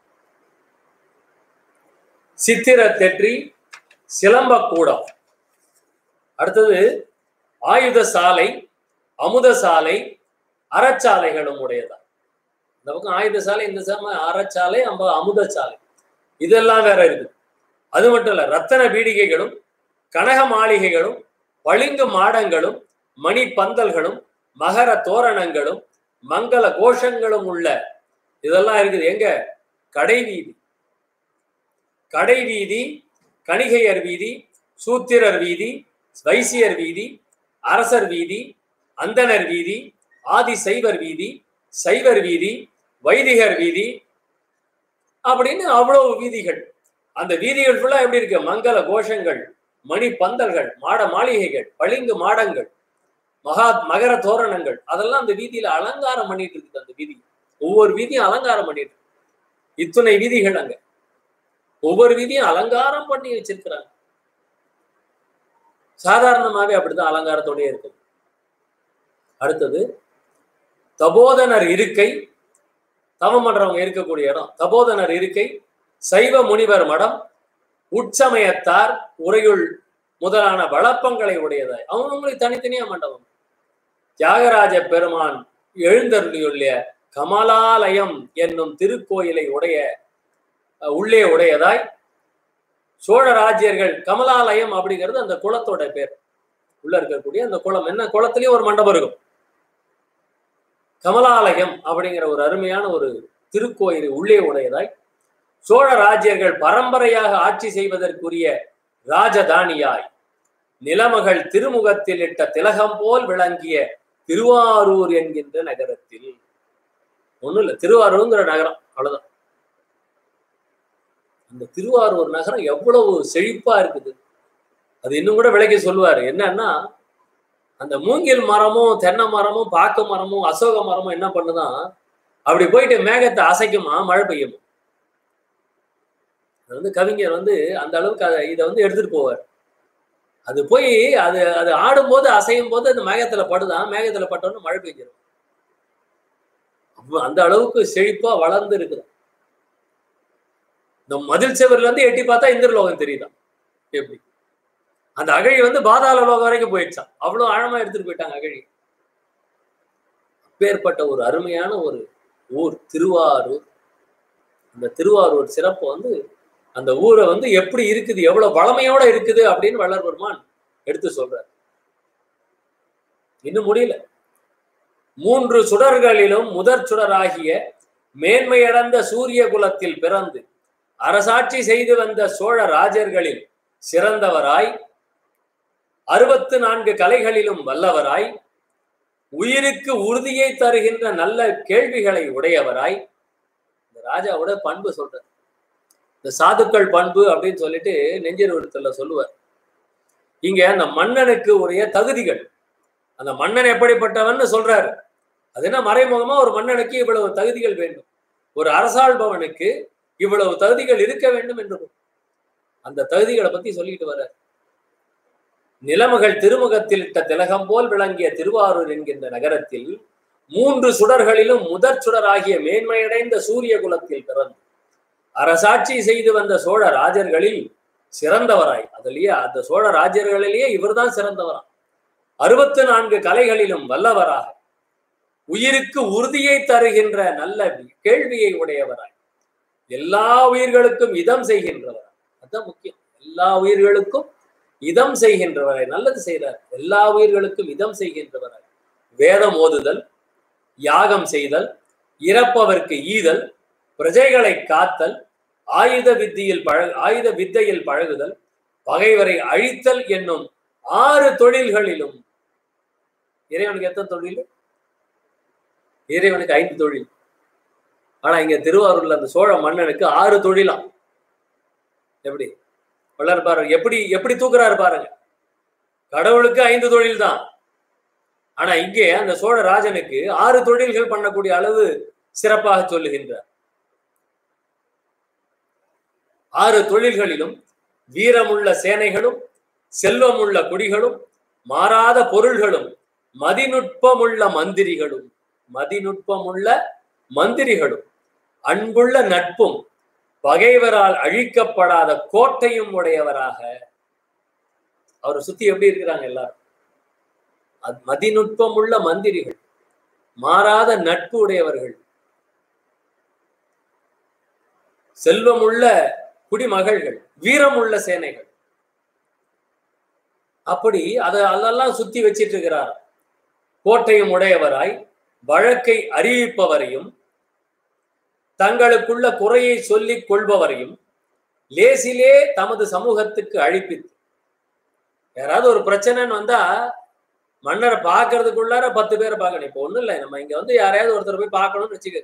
சித்திர தெற்றி சிலம்ப கூடம் அடுத்தது ஆயுத சாலை அமுத சாலை அறச்சாலைகளும் உடையதா இந்த பக்கம் ஆயுத சாலை இந்த சம அறச்சாலை அம்ப அமுத சாலை இதெல்லாம் வேற இருக்குது அது மட்டும் இல்ல ரத்தன பீடிகைகளும் கனக மாளிகைகளும் பளிங்கு மாடங்களும் மணி பந்தல்களும் மகர தோரணங்களும் மங்கள கோஷங்களும் உள்ள இதெல்லாம் இருக்குது எங்க கடை வீதி கடை வீதி கணிகையர் வீதி சூத்திரர் வீதி வைசியர் வீதி அரசர் வீதி அந்தனர் வீதி ஆதி சைவர் வீதி சைவர் வீதி வைதிகர் வீதி அப்படின்னு அவ்வளவு வீதிகள் அந்த வீதிகள் ஃபுல்லா எப்படி இருக்கு மங்கள கோஷங்கள் மணி பந்தல்கள் மாட மாளிகைகள் பளிங்கு மாடங்கள் மகா மகர தோரணங்கள் அதெல்லாம் அந்த வீதியில அலங்காரம் பண்ணிட்டு இருக்குது அந்த வீதி ஒவ்வொரு வீதியும் அலங்காரம் பண்ணிட்டு இருக்கு. இத்துணை வீதிகள் அங்க ஒவ்வொரு வீதியும் அலங்காரம் பண்ணி வச்சிருக்கிறாங்க சாதாரணமாவே அப்படிதான் அலங்காரத்தோடய இருக்கும் அடுத்தது தபோதனர் இருக்கை தவம் பண்றவங்க இருக்கக்கூடிய இடம் தபோதனர் இருக்கை சைவ முனிவர் மடம் உட்சமயத்தார் உரையுள் முதலான வளப்பங்களை உடையதாய் அவங்களுக்கு தனித்தனியா மண்டபம் தியாகராஜ பெருமான் எழுந்தருளியுள்ள கமலாலயம் என்னும் திருக்கோயிலை உடைய அஹ், உள்ளே உடையதாய் சோழ ராஜ்யர்கள் கமலாலயம் அப்படிங்கிறது அந்த குளத்தோட பேர் உள்ள இருக்கக்கூடிய அந்த குளம் என்ன குளத்திலயும் ஒரு மண்டபம் இருக்கும் கமலாலயம் அப்படிங்கிற ஒரு அருமையான ஒரு திருக்கோயிலை உள்ளே உடையதாய் சோழ ராஜ்யர்கள் பரம்பரையாக ஆட்சி செய்வதற்குரிய ராஜதானியாய் நிலமகள் திருமுகத்தில் இட்ட திலகம் போல் விளங்கிய திருவாரூர் என்கின்ற நகரத்தில் ஒண்ணும் இல்ல திருவாரூர்ங்கிற நகரம் அவ்வளவுதான் அந்த திருவாரூர் நகரம் எவ்வளவு செழிப்பா இருக்குது அது இன்னும் கூட விளக்கி சொல்லுவாரு என்னன்னா அந்த மூங்கில் மரமும் தென்னை மரமும் பாக்கு மரமும் அசோக மரமும் என்ன பண்ணுதான் அப்படி போயிட்டு மேகத்தை அசைக்குமா மழை பெய்யுமா அது வந்து கவிஞர் வந்து அந்த அளவுக்கு அதை இதை வந்து எடுத்துட்டு போவார் அது போய் அது அது ஆடும்போது அசையும் போது அந்த மேகத்துல படுதான் மேகத்துல பட்டோன்னு மழை பெய்ஞ்சிடும் அப்ப அந்த அளவுக்கு செழிப்பா வளர்ந்து இருக்குது இந்த மதில் செவர்ல இருந்து எட்டி பார்த்தா இந்திரலோகம் தெரியுதான் எப்படி அந்த அகழி வந்து பாதாள லோகம் வரைக்கும் போயிடுச்சான் அவ்வளவு ஆழமா எடுத்துட்டு போயிட்டாங்க அகழி அப்பேற்பட்ட ஒரு அருமையான ஒரு ஊர் திருவாரூர் அந்த திருவாரூர் சிறப்பு வந்து அந்த ஊரை வந்து எப்படி இருக்குது எவ்வளவு வளமையோட இருக்குது அப்படின்னு வள்ளல் பெருமான் எடுத்து சொல்றார் இன்னும் முடியல மூன்று சுடர்களிலும் முதற் சுடராகிய மேன்மையடைந்த சூரிய குலத்தில் பிறந்து அரசாட்சி செய்து வந்த சோழ ராஜர்களில் சிறந்தவராய் அறுபத்து நான்கு கலைகளிலும் வல்லவராய் உயிருக்கு உறுதியை தருகின்ற நல்ல கேள்விகளை உடையவராய் இந்த ராஜாவோட பண்பு சொல்றார் இந்த சாதுக்கள் பண்பு அப்படின்னு சொல்லிட்டு நெஞ்சிருவத்துல சொல்லுவார் இங்க அந்த மன்னனுக்கு உரிய தகுதிகள் அந்த மன்னன் எப்படிப்பட்டவன்னு சொல்றாரு அது என்ன மறைமுகமா ஒரு மன்னனுக்கு இவ்வளவு தகுதிகள் வேண்டும் ஒரு அரசாள்பவனுக்கு இவ்வளவு தகுதிகள் இருக்க வேண்டும் என்று அந்த தகுதிகளை பத்தி சொல்லிட்டு வர்றார் நிலமகள் திருமுகத்தில் இட்ட திலகம் போல் விளங்கிய திருவாரூர் என்கின்ற நகரத்தில் மூன்று சுடர்களிலும் முதற் சுடராகிய மேன்மையடைந்த சூரிய குலத்தில் பிறந்து அரசாட்சி செய்து வந்த சோழ ராஜர்களில் சிறந்தவராய் அதுலயே அந்த சோழ ராஜர்களிலேயே இவர்தான் சிறந்தவராம் அறுபத்து நான்கு கலைகளிலும் வல்லவராக உயிருக்கு உறுதியை தருகின்ற நல்ல கேள்வியை உடையவராய் எல்லா உயிர்களுக்கும் இதம் செய்கின்றவராய் அதுதான் முக்கியம் எல்லா உயிர்களுக்கும் இதம் செய்கின்றவராய் நல்லது செய்கிறார் எல்லா உயிர்களுக்கும் இதம் செய்கின்றவராய் வேதம் ஓதுதல் யாகம் செய்தல் இறப்பவர்க்கு ஈதல் பிரஜைகளை காத்தல் ஆயுத வித்தியில் பழ ஆயுத வித்தையில் பழகுதல் பகைவரை அழித்தல் என்னும் ஆறு தொழில்களிலும் இறைவனுக்கு எத்தனை தொழில் இறைவனுக்கு ஐந்து தொழில் ஆனா இங்க திருவாரூர்ல அந்த சோழ மன்னனுக்கு ஆறு தொழிலாம் எப்படி வள்ளர் பாருங்க எப்படி எப்படி தூக்குறாரு பாருங்க கடவுளுக்கு ஐந்து தொழில் தான் ஆனா இங்கே அந்த சோழ ராஜனுக்கு ஆறு தொழில்கள் பண்ணக்கூடிய அளவு சிறப்பாக சொல்லுகின்றார் ஆறு தொழில்களிலும் வீரமுள்ள சேனைகளும் செல்வமுள்ள குடிகளும் மாறாத பொருள்களும் மதிநுட்பமுள்ள மந்திரிகளும் மதிநுட்பமுள்ள மந்திரிகளும் அன்புள்ள நட்பும் பகைவரால் அழிக்கப்படாத கோட்டையும் உடையவராக அவரை சுத்தி எப்படி இருக்கிறாங்க எல்லாரும் மதிநுட்பமுள்ள மந்திரிகள் மாறாத நட்பு உடையவர்கள் செல்வமுள்ள குடிமகள்கள் வீரமுள்ள சேனைகள் அப்படி அதை அதெல்லாம் சுத்தி வச்சிட்டு இருக்கிறார் கோட்டையும் உடையவராய் வழக்கை அறிவிப்பவரையும் தங்களுக்குள்ள குறையை சொல்லிக் கொள்பவரையும் லேசிலே தமது சமூகத்துக்கு அழிப்பித்து யாராவது ஒரு பிரச்சனைன்னு வந்தா மன்னரை பாக்குறதுக்குள்ளார பத்து பேரை பார்க்கணும் இப்போ ஒண்ணும் இல்லை நம்ம இங்க வந்து யாரையாவது ஒருத்தர் போய் பார்க்கணும்னு வச்சுக்கிறது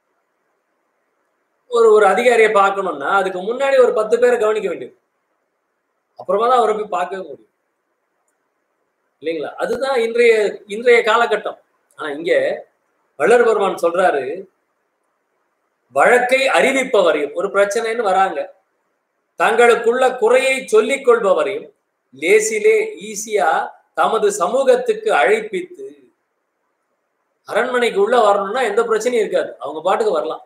ஒரு ஒரு அதிகாரியை பார்க்கணும்னா அதுக்கு முன்னாடி ஒரு பத்து பேரை கவனிக்க வேண்டியது அப்புறமா தான் அவரை போய் பார்க்கவே முடியும் இல்லைங்களா அதுதான் இன்றைய இன்றைய காலகட்டம் ஆனா இங்க வள்ளற்பெருமான் சொல்றாரு வழக்கை அறிவிப்பவரையும் ஒரு பிரச்சனைன்னு வராங்க தங்களுக்குள்ள குறையை சொல்லிக் கொள்பவரையும் லேசிலே ஈஸியா தமது சமூகத்துக்கு அழைப்பித்து அரண்மனைக்கு உள்ள வரணும்னா எந்த பிரச்சனையும் இருக்காது அவங்க பாட்டுக்கு வரலாம்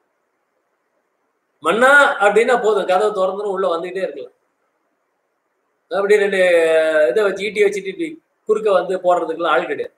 மன்னா அப்படின்னா போதும் கதவை திறந்துடும் உள்ள வந்துகிட்டே இருக்கலாம் அப்படி ரெண்டு இதை வச்சு ஈட்டி வச்சுட்டு இப்படி குறுக்க வந்து போடுறதுக்குலாம் ஆள் கிடையாது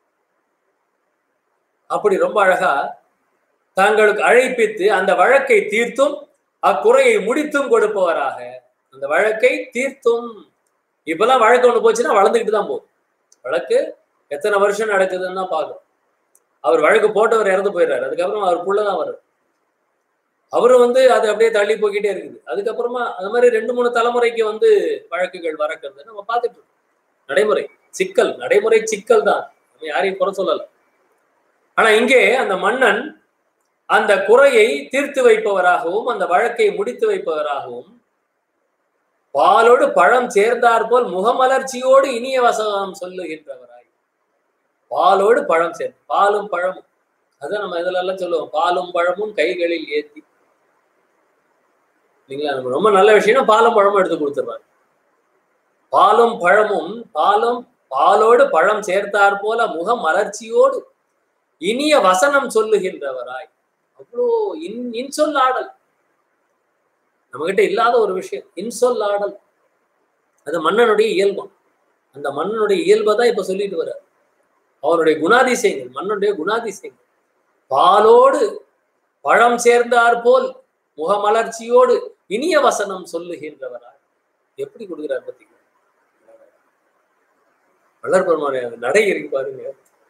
அப்படி ரொம்ப அழகா தாங்களுக்கு அழைப்பித்து அந்த வழக்கை தீர்த்தும் அக்குறையை முடித்தும் கொடுப்பவராக அந்த வழக்கை தீர்த்தும் இப்பெல்லாம் வழக்கு ஒண்ணு போச்சுன்னா வளர்ந்துக்கிட்டு தான் போகும் வழக்கு எத்தனை வருஷம் நடக்குதுன்னு தான் பார்க்கணும் அவர் வழக்கு போட்டவர் இறந்து போயிடுறாரு அதுக்கப்புறம் அவர் புள்ளதான் வரும் அவரும் வந்து அது அப்படியே தள்ளி போய்கிட்டே இருக்குது அதுக்கப்புறமா அது மாதிரி ரெண்டு மூணு தலைமுறைக்கு வந்து வழக்குகள் வரக்கிறது நம்ம பார்த்துட்டு இருக்கோம் நடைமுறை சிக்கல் நடைமுறை சிக்கல் தான் நம்ம யாரையும் குறை சொல்லல ஆனா இங்கே அந்த மன்னன் அந்த குறையை தீர்த்து வைப்பவராகவும் அந்த வழக்கை முடித்து வைப்பவராகவும் பாலோடு பழம் சேர்ந்தார் போல் முகமலர்ச்சியோடு இனிய வசகம் சொல்லுகின்றவராய் பாலோடு பழம் சேர்ந்து பாலும் பழமும் அதான் நம்ம இதுல எல்லாம் சொல்லுவோம் பாலும் பழமும் கைகளில் ஏத்தி இல்லைங்களா நம்ம ரொம்ப நல்ல விஷயம்னா பாலும் பழமும் எடுத்து கொடுத்துருவாங்க பாலும் பழமும் பாலும் பாலோடு பழம் சேர்த்தார் போல முக மலர்ச்சியோடு இனிய வசனம் சொல்லுகின்றவராய் அவ்வளோ இன் இன்சொல் ஆடல் நம்மகிட்ட இல்லாத ஒரு விஷயம் இன்சொல் ஆடல் அது மன்னனுடைய இயல்பம் அந்த மன்னனுடைய இயல்பை தான் இப்ப சொல்லிட்டு வர அவனுடைய குணாதிசயங்கள் மன்னனுடைய குணாதிசயங்கள் பாலோடு பழம் சேர்ந்தார் போல் முகமலர்ச்சியோடு இனிய வசனம் சொல்லுகின்றவராய் எப்படி கொடுக்கிறார் பத்தி வளர்பெருமான நடை இருக்கு பாருங்க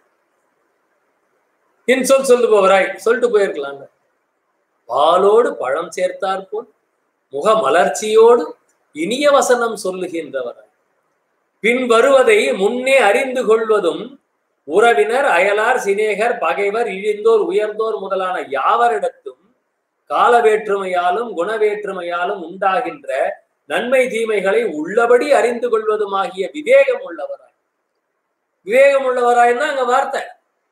இன்சொல் சொல்லுபவராய் சொல்லிட்டு போயிருக்கலாம் பாலோடு பழம் சேர்த்தார் போல் முக மலர்ச்சியோடு இனிய வசனம் சொல்லுகின்றவராய் பின் வருவதை முன்னே அறிந்து கொள்வதும் உறவினர் அயலார் சிநேகர் பகைவர் இழிந்தோர் உயர்ந்தோர் முதலான யாவரிடத்தும் கால வேற்றுமையாலும் குணவேற்றுமையாலும் உண்டாகின்ற நன்மை தீமைகளை உள்ளபடி அறிந்து கொள்வதுமாகிய விவேகம் உள்ளவராய் விவேகம் உள்ளவராய்னா அங்க வார்த்தை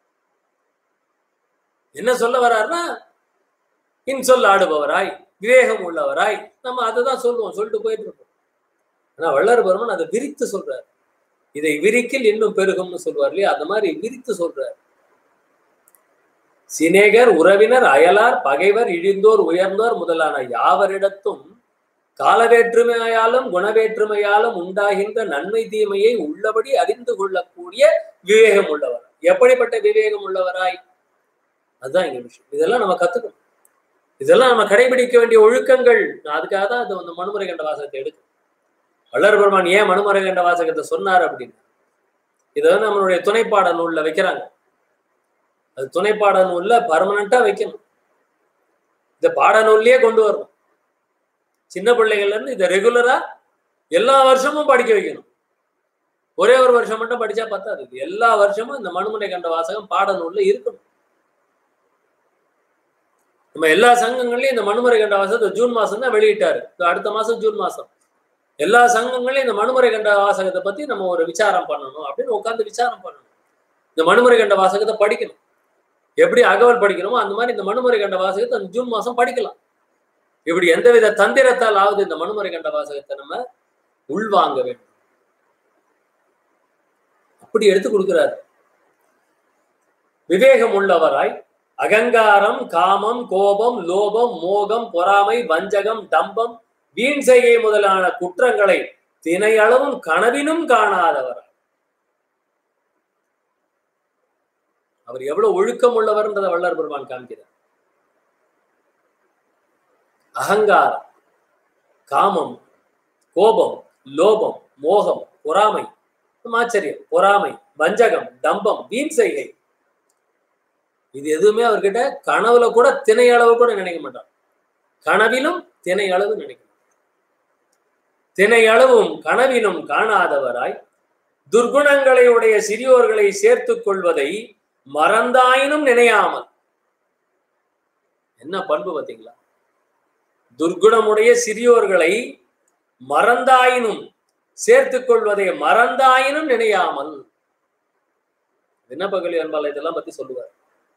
என்ன சொல்ல வர்றாருன்னா இன்சொல் ஆடுபவராய் விவேகம் உள்ளவராய் நம்ம அதை தான் சொல்லுவோம் சொல்லிட்டு போயிட்டு இருக்கோம் ஆனா வள்ளர் பெருமன் அதை விரித்து சொல்றாரு இதை விரிக்கில் இன்னும் பெருகும்னு சொல்வார் இல்லையா அந்த மாதிரி விரித்து சொல்றாரு சிநேகர் உறவினர் அயலார் பகைவர் இழிந்தோர் உயர்ந்தோர் முதலான யாவரிடத்தும் காலவேற்றுமையாலும் குணவேற்றுமையாலும் உண்டாகின்ற நன்மை தீமையை உள்ளபடி அறிந்து கொள்ளக்கூடிய விவேகம் உள்ளவர் எப்படிப்பட்ட விவேகம் உள்ளவராய் அதுதான் இங்க விஷயம் இதெல்லாம் நம்ம கத்துக்கணும் இதெல்லாம் நம்ம கடைபிடிக்க வேண்டிய ஒழுக்கங்கள் நான் அதுக்காக தான் அது வந்து மனுமுறை கண்ட வாசகத்தை எடுக்கும் வள்ளர் பெருமான் ஏன் மனுமுறை கண்ட வாசகத்தை சொன்னார் அப்படின்னு இதை வந்து நம்மளுடைய துணைப்பாட நூல்ல வைக்கிறாங்க அது துணைப்பாட நூல்ல பர்மனண்டா வைக்கணும் இந்த பாடநூல்லயே கொண்டு வரணும் சின்ன பிள்ளைகள்ல இருந்து இதை ரெகுலரா எல்லா வருஷமும் படிக்க வைக்கணும் ஒரே ஒரு வருஷம் மட்டும் படிச்சா பத்தாது இது எல்லா வருஷமும் இந்த மனுமுனை கண்ட வாசகம் பாடநூல்ல இருக்கணும் நம்ம எல்லா சங்கங்கள்லயும் இந்த மனுமுறை கண்ட வாசகத்தை ஜூன் மாசம் தான் வெளியிட்டாரு இது அடுத்த மாசம் ஜூன் மாசம் எல்லா சங்கங்களையும் இந்த மனுமுறை கண்ட வாசகத்தை பத்தி நம்ம ஒரு விசாரம் பண்ணணும் அப்படின்னு உட்காந்து விசாரம் பண்ணணும் இந்த மனுமுறை கண்ட வாசகத்தை படிக்கணும் எப்படி அகவல் படிக்கணுமோ அந்த மாதிரி இந்த மனுமுறை கண்ட வாசகத்தை அந்த ஜூன் மாசம் படிக்கலாம் இப்படி எந்தவித தந்திரத்தால் ஆவது இந்த மனுமுறை கண்ட வாசகத்தை நம்ம உள்வாங்க வேண்டும் அப்படி எடுத்து கொடுக்கிறார் விவேகம் உள்ளவராய் அகங்காரம் காமம் கோபம் லோபம் மோகம் பொறாமை வஞ்சகம் டம்பம் வீண் செய்கை முதலான குற்றங்களை தினையளவும் கனவினும் காணாதவர் அவர் எவ்வளவு ஒழுக்கம் உள்ளவர்ன்றதை வள்ளர் பெருமான் காண்கிறார் அகங்காரம் காமம் கோபம் லோபம் மோகம் பொறாமை ஆச்சரியம் பொறாமை வஞ்சகம் டம்பம் வீண் செய்கை இது எதுவுமே அவர்கிட்ட கனவுல கூட திணை அளவு கூட நினைக்க மாட்டார் கனவிலும் திணை அளவு நினைக்க திணை அளவும் கனவிலும் காணாதவராய் துர்குணங்களை உடைய சிறியோர்களை சேர்த்துக் கொள்வதை மறந்தாயினும் நினையாமல் என்ன பண்பு பார்த்தீங்களா துர்குணமுடைய சிறியோர்களை மறந்தாயினும் சேர்த்துக் கொள்வதை மறந்தாயினும் நினையாமல் விண்ணப்பகலி அன்பால் இதெல்லாம் பத்தி சொல்லுவார்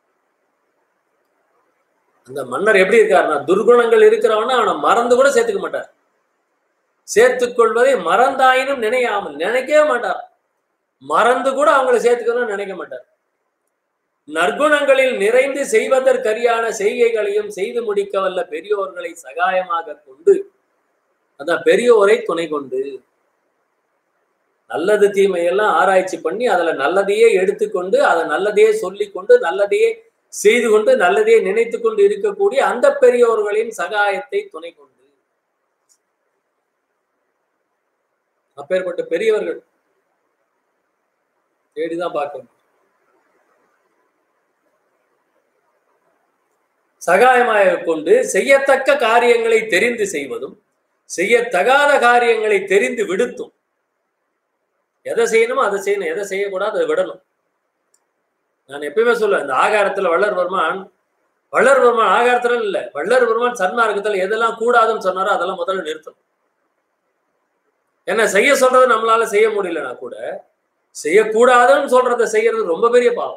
அந்த மன்னர் எப்படி இருக்காருன்னா துர்குணங்கள் இருக்கிறவன அவனை மறந்து கூட சேர்த்துக்க மாட்டார் சேர்த்துக் கொள்வதை மறந்தாயினும் நினையாமல் நினைக்கவே மாட்டார் மறந்து கூட அவங்களை சேர்த்துக்கணும்னு நினைக்க மாட்டார் நற்குணங்களில் நிறைந்து செய்வதற்கரியான செய்கைகளையும் செய்து முடிக்க வல்ல பெரியோர்களை சகாயமாக கொண்டு அதான் பெரியோரை துணை கொண்டு நல்லது தீமையெல்லாம் ஆராய்ச்சி பண்ணி அதுல நல்லதையே எடுத்துக்கொண்டு அதை நல்லதையே சொல்லி கொண்டு நல்லதையே செய்து கொண்டு நல்லதையே நினைத்து கொண்டு இருக்கக்கூடிய அந்த பெரியோர்களின் சகாயத்தை துணை கொண்டு அப்பேற்பட்ட பெரியவர்கள் தேடிதான் பார்க்கணும் சகாயமாக கொண்டு செய்யத்தக்க காரியங்களை தெரிந்து செய்வதும் செய்யத்தகாத காரியங்களை தெரிந்து விடுத்தும் எதை செய்யணுமோ அதை செய்யணும் எதை செய்யக்கூடாது அதை விடணும் நான் எப்பயுமே சொல்லுவேன் இந்த ஆகாரத்துல வள்ளர் பெருமான் வள்ளர் பெருமான் ஆகாரத்துல இல்ல வள்ளர் பெருமான் சன்மார்க்கத்துல எதெல்லாம் கூடாதுன்னு சொன்னாரோ அதெல்லாம் முதல்ல நிறுத்தணும் என்ன செய்ய சொல்றது நம்மளால செய்ய முடியலன்னா கூட செய்யக்கூடாதுன்னு சொல்றதை செய்யறது ரொம்ப பெரிய பாவம்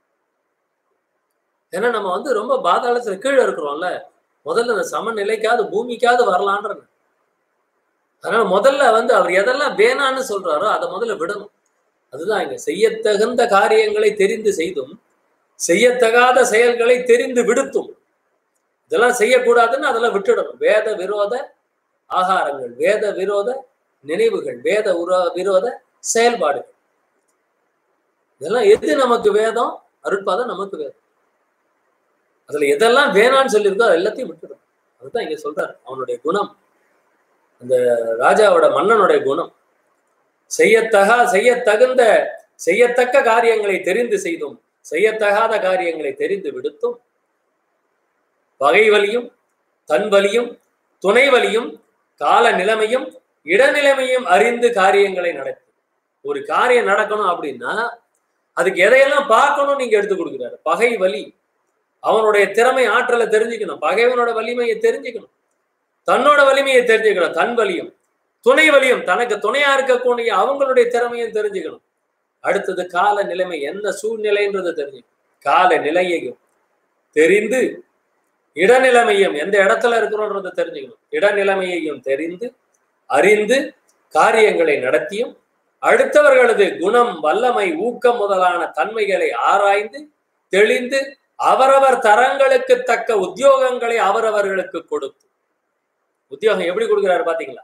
ஏன்னா நம்ம வந்து ரொம்ப பாதாளத்துல கீழே இருக்கிறோம்ல முதல்ல இந்த சமநிலைக்காவது பூமிக்காவது வரலான்றது அதனால முதல்ல வந்து அவர் எதெல்லாம் வேணான்னு சொல்றாரோ அதை முதல்ல விடணும் அதுதான் இங்க செய்யத்தகுந்த காரியங்களை தெரிந்து செய்தும் செய்யத்தகாத செயல்களை தெரிந்து விடுத்தும் இதெல்லாம் செய்யக்கூடாதுன்னு அதெல்லாம் விட்டுடணும் வேத விரோத ஆகாரங்கள் வேத விரோத நினைவுகள் வேத உர விரோத செயல்பாடுகள் இதெல்லாம் எது நமக்கு வேதம் அருட்பாதம் நமக்கு வேதம் அதுல எதெல்லாம் வேணான்னு சொல்லியிருக்கோ அது எல்லாத்தையும் விட்டுடும் அதுதான் இங்க சொல்றாரு அவனுடைய குணம் அந்த ராஜாவோட மன்னனுடைய குணம் செய்யத்தகா செய்யத்தகுந்த செய்யத்தக்க காரியங்களை தெரிந்து செய்தும் செய்யத்தகாத காரியங்களை தெரிந்து விடுத்தும் பகை வலியும் தன் வலியும் துணை வலியும் கால நிலைமையும் இடநிலைமையும் அறிந்து காரியங்களை நடத்தும் ஒரு காரியம் நடக்கணும் அப்படின்னா அதுக்கு எதையெல்லாம் பார்க்கணும் நீங்க எடுத்து கொடுக்குறாரு பகை வலி அவனுடைய திறமை ஆற்றலை தெரிஞ்சுக்கணும் பகைவனோட வலிமையை தெரிஞ்சுக்கணும் தன்னோட வலிமையை தெரிஞ்சுக்கணும் தன் வலியும் துணை வலியும் தனக்கு துணையா இருக்கக்கூடிய அவங்களுடைய திறமையும் தெரிஞ்சுக்கணும் அடுத்தது கால நிலைமை என்ன சூழ்நிலைன்றது தெரிஞ்சுக்கணும் கால நிலையையும் தெரிந்து இடநிலைமையும் எந்த இடத்துல இருக்கிறோன்றதை தெரிஞ்சுக்கணும் இடநிலைமையையும் தெரிந்து அறிந்து காரியங்களை நடத்தியும் அடுத்தவர்களது குணம் வல்லமை ஊக்கம் முதலான தன்மைகளை ஆராய்ந்து தெளிந்து அவரவர் தரங்களுக்கு தக்க உத்தியோகங்களை அவரவர்களுக்கு கொடுத்து உத்தியோகம் எப்படி கொடுக்கிறாரு பாத்தீங்களா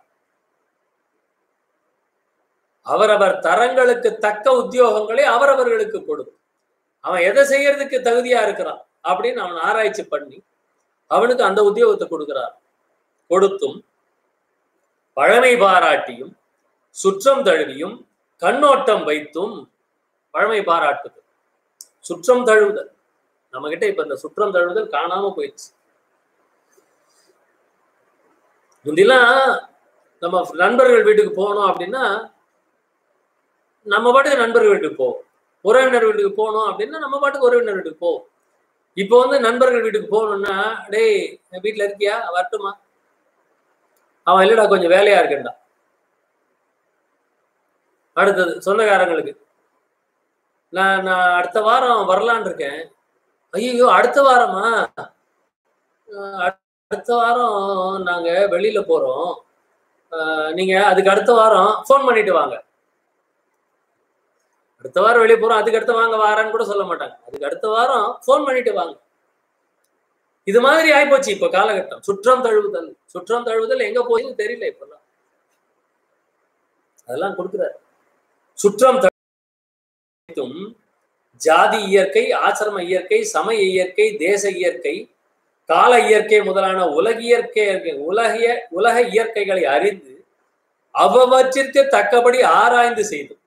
அவரவர் தரங்களுக்கு தக்க உத்தியோகங்களை அவரவர்களுக்கு கொடுத்து அவன் எதை செய்யறதுக்கு தகுதியா இருக்கிறான் அப்படின்னு அவன் ஆராய்ச்சி பண்ணி அவனுக்கு அந்த உத்தியோகத்தை கொடுக்கிறார் கொடுத்தும் பழமை பாராட்டியும் சுற்றம் தழுவியும் கண்ணோட்டம் வைத்தும் பழமை பாராட்டுதல் சுற்றம் தழுவுதல் நம்ம கிட்ட இப்ப இந்த சுற்றம் தழுவுதல் காணாம போயிடுச்சு முந்திலாம் நம்ம நண்பர்கள் வீட்டுக்கு போனோம் அப்படின்னா நம்ம பாட்டுக்கு நண்பர்கள் வீட்டுக்கு போவோம் உறவினர் வீட்டுக்கு போகணும் அப்படின்னா நம்ம பாட்டுக்கு உறவினர் வீட்டுக்கு போவோம் இப்போ வந்து நண்பர்கள் வீட்டுக்கு போகணும்னா டேய் வீட்டுல இருக்கியா வரட்டுமா அவன் இல்லடா கொஞ்சம் வேலையா இருக்கேன்டா அடுத்தது சொந்தக்காரங்களுக்கு நான் நான் அடுத்த வாரம் வரலான் இருக்கேன் ஐயோ அடுத்த வாரமா அடுத்த வாரம் நாங்க வெளியில போறோம் நீங்க அதுக்கு அடுத்த வாரம் ஃபோன் பண்ணிட்டு வாங்க அடுத்த வாரம் வெளியே போறோம் அதுக்கு அடுத்த வாங்க வாரன்னு கூட சொல்ல மாட்டாங்க அதுக்கு அடுத்த வாரம் ஃபோன் பண்ணிட்டு வாங்க இது மாதிரி ஆயிப்போச்சு இப்ப காலகட்டம் சுற்றம் தழுவுதல் சுற்றம் தழுவுதல் எங்க போயின்னு தெரியல இப்பெல்லாம் அதெல்லாம் கொடுக்குறாரு சுற்றம் தழுவும் ஜாதி இயற்கை ஆசிரம இயற்கை சமய இயற்கை தேச இயற்கை கால இயற்கை முதலான உலக இயற்கை உலகிய உலக இயற்கைகளை அறிந்து அவற்றிற்கு தக்கபடி ஆராய்ந்து செய்தோம்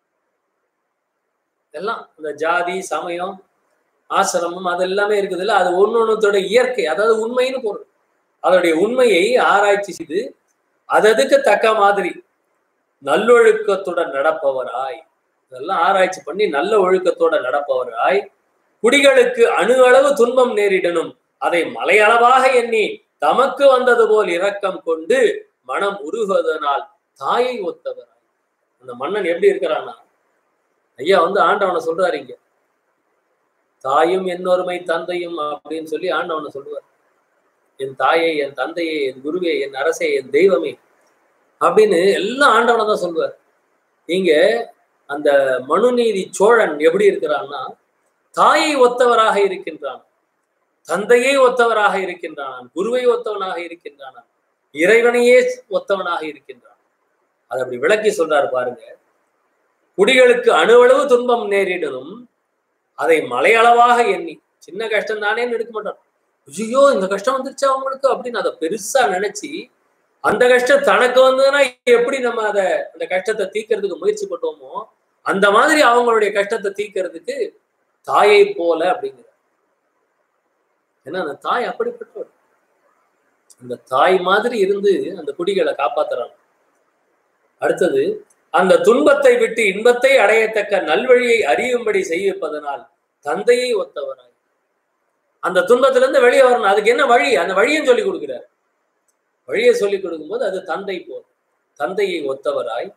எல்லாம் இந்த ஜாதி சமயம் ஆசிரமம் அது எல்லாமே இருக்குது இல்ல அது ஒன்னொன்னத்தோட இயற்கை அதாவது உண்மைன்னு பொருள் அதோடைய உண்மையை ஆராய்ச்சி செய்து அததுக்கு தக்க மாதிரி நல்லொழுக்கத்துடன் நடப்பவராய் இதெல்லாம் ஆராய்ச்சி பண்ணி நல்ல ஒழுக்கத்தோட நடப்பவராய் குடிகளுக்கு அணு அளவு துன்பம் நேரிடணும் அதை மலையளவாக எண்ணி தமக்கு வந்தது போல் இரக்கம் கொண்டு மனம் உருகுவதனால் தாயை ஒத்தவராய் அந்த மன்னன் எப்படி இருக்கிறான்னா ஐயா வந்து ஆண்டவனை சொல்றாரு இங்க தாயும் என்னொருமை தந்தையும் அப்படின்னு சொல்லி ஆண்டவனை சொல்லுவார் என் தாயை என் தந்தையை என் குருவே என் அரசே என் தெய்வமே அப்படின்னு எல்லாம் ஆண்டவனை தான் சொல்லுவார் இங்க அந்த மனுநீதி சோழன் எப்படி இருக்கிறான்னா தாயை ஒத்தவராக இருக்கின்றான் தந்தையை ஒத்தவராக இருக்கின்றான் குருவை ஒத்தவனாக இருக்கின்றான் இறைவனையே ஒத்தவனாக இருக்கின்றான் அதை அப்படி விளக்கி சொல்றாரு பாருங்க குடிகளுக்கு அணுவளவு துன்பம் நேரிடணும் அதை மலையளவாக எண்ணி சின்ன கஷ்டம் தானே எடுக்க மாட்டான் ஐயோ இந்த கஷ்டம் வந்துருச்சா அவங்களுக்கு அப்படின்னு அதை பெருசா நினைச்சு அந்த கஷ்டம் தனக்கு வந்ததுன்னா எப்படி நம்ம அதை அந்த கஷ்டத்தை தீக்கிறதுக்கு முயற்சி பண்ணுவோமோ அந்த மாதிரி அவங்களுடைய கஷ்டத்தை தீக்கிறதுக்கு தாயை போல அப்படிங்கிற ஏன்னா அந்த தாய் அப்படிப்பட்டவர் அந்த தாய் மாதிரி இருந்து அந்த குடிகளை காப்பாத்துறாங்க அடுத்தது அந்த துன்பத்தை விட்டு இன்பத்தை அடையத்தக்க நல்வழியை அறியும்படி செய்விப்பதனால் தந்தையை ஒத்தவராய் அந்த துன்பத்துல இருந்து வெளியே வரணும் அதுக்கு என்ன வழி அந்த வழியும் சொல்லி கொடுக்கிறார் வழியை சொல்லி கொடுக்கும்போது அது தந்தை போல் தந்தையை ஒத்தவராய்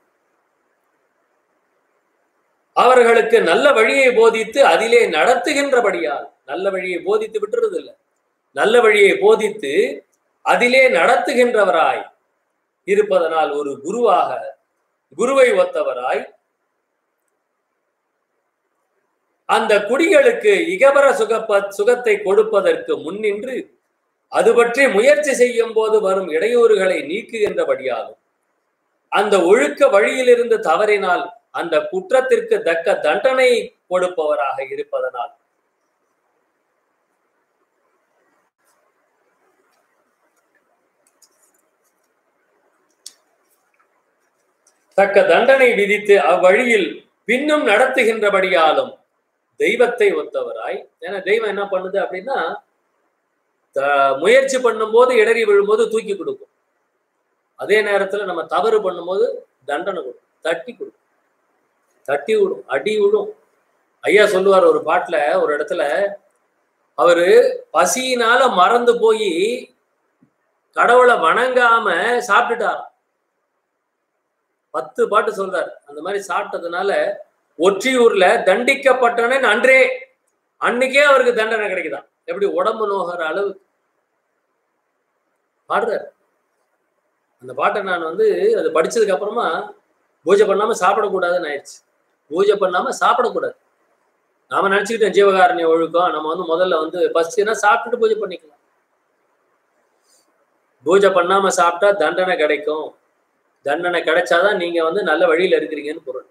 அவர்களுக்கு நல்ல வழியை போதித்து அதிலே நடத்துகின்றபடியால் நல்ல வழியை போதித்து விட்டுறது இல்லை நல்ல வழியை போதித்து அதிலே நடத்துகின்றவராய் இருப்பதனால் ஒரு குருவாக குருவை ஒத்தவராய் அந்த குடிகளுக்கு இகபர சுகப்ப சுகத்தை கொடுப்பதற்கு முன்னின்று அது பற்றி முயற்சி செய்யும் போது வரும் இடையூறுகளை நீக்குகின்றபடியாலும் அந்த ஒழுக்க வழியிலிருந்து தவறினால் அந்த குற்றத்திற்கு தக்க தண்டனை கொடுப்பவராக இருப்பதனால் தக்க தண்டனை விதித்து அவ்வழியில் பின்னும் நடத்துகின்றபடியாலும் தெய்வத்தை ஒத்தவராய் ஏன்னா தெய்வம் என்ன பண்ணுது அப்படின்னா முயற்சி பண்ணும்போது இடறி விழும்போது தூக்கி கொடுக்கும் அதே நேரத்துல நம்ம தவறு பண்ணும்போது தண்டனை கொடுக்கும் தட்டி கொடுக்கும் தட்டி விடும் அடி விடும் ஐயா சொல்லுவார் ஒரு பாட்டுல ஒரு இடத்துல அவரு பசியினால மறந்து போய் கடவுளை வணங்காம சாப்பிட்டுட்டார் பத்து பாட்டு சொல்றாரு அந்த மாதிரி சாப்பிட்டதுனால ஒற்றியூர்ல தண்டிக்கப்பட்டவனே அன்றே அன்னைக்கே அவருக்கு தண்டனை கிடைக்குதான் எப்படி உடம்பு நோகிற அளவு பாடுறாரு அந்த பாட்டை நான் வந்து அது படிச்சதுக்கு அப்புறமா பூஜை பண்ணாம சாப்பிடக்கூடாதுன்னு ஆயிடுச்சு பூஜை பண்ணாம சாப்பிடக்கூடாது நாம நினைச்சுக்கிட்டோம் ஜீவகாரண்ய ஒழுக்கம் நம்ம வந்து முதல்ல வந்து பசிச்சுன்னா சாப்பிட்டுட்டு பூஜை பண்ணிக்கலாம் பூஜை பண்ணாம சாப்பிட்டா தண்டனை கிடைக்கும் தண்டனை கிடைச்சாதான் நீங்க வந்து நல்ல வழியில இருக்கிறீங்கன்னு பொருள்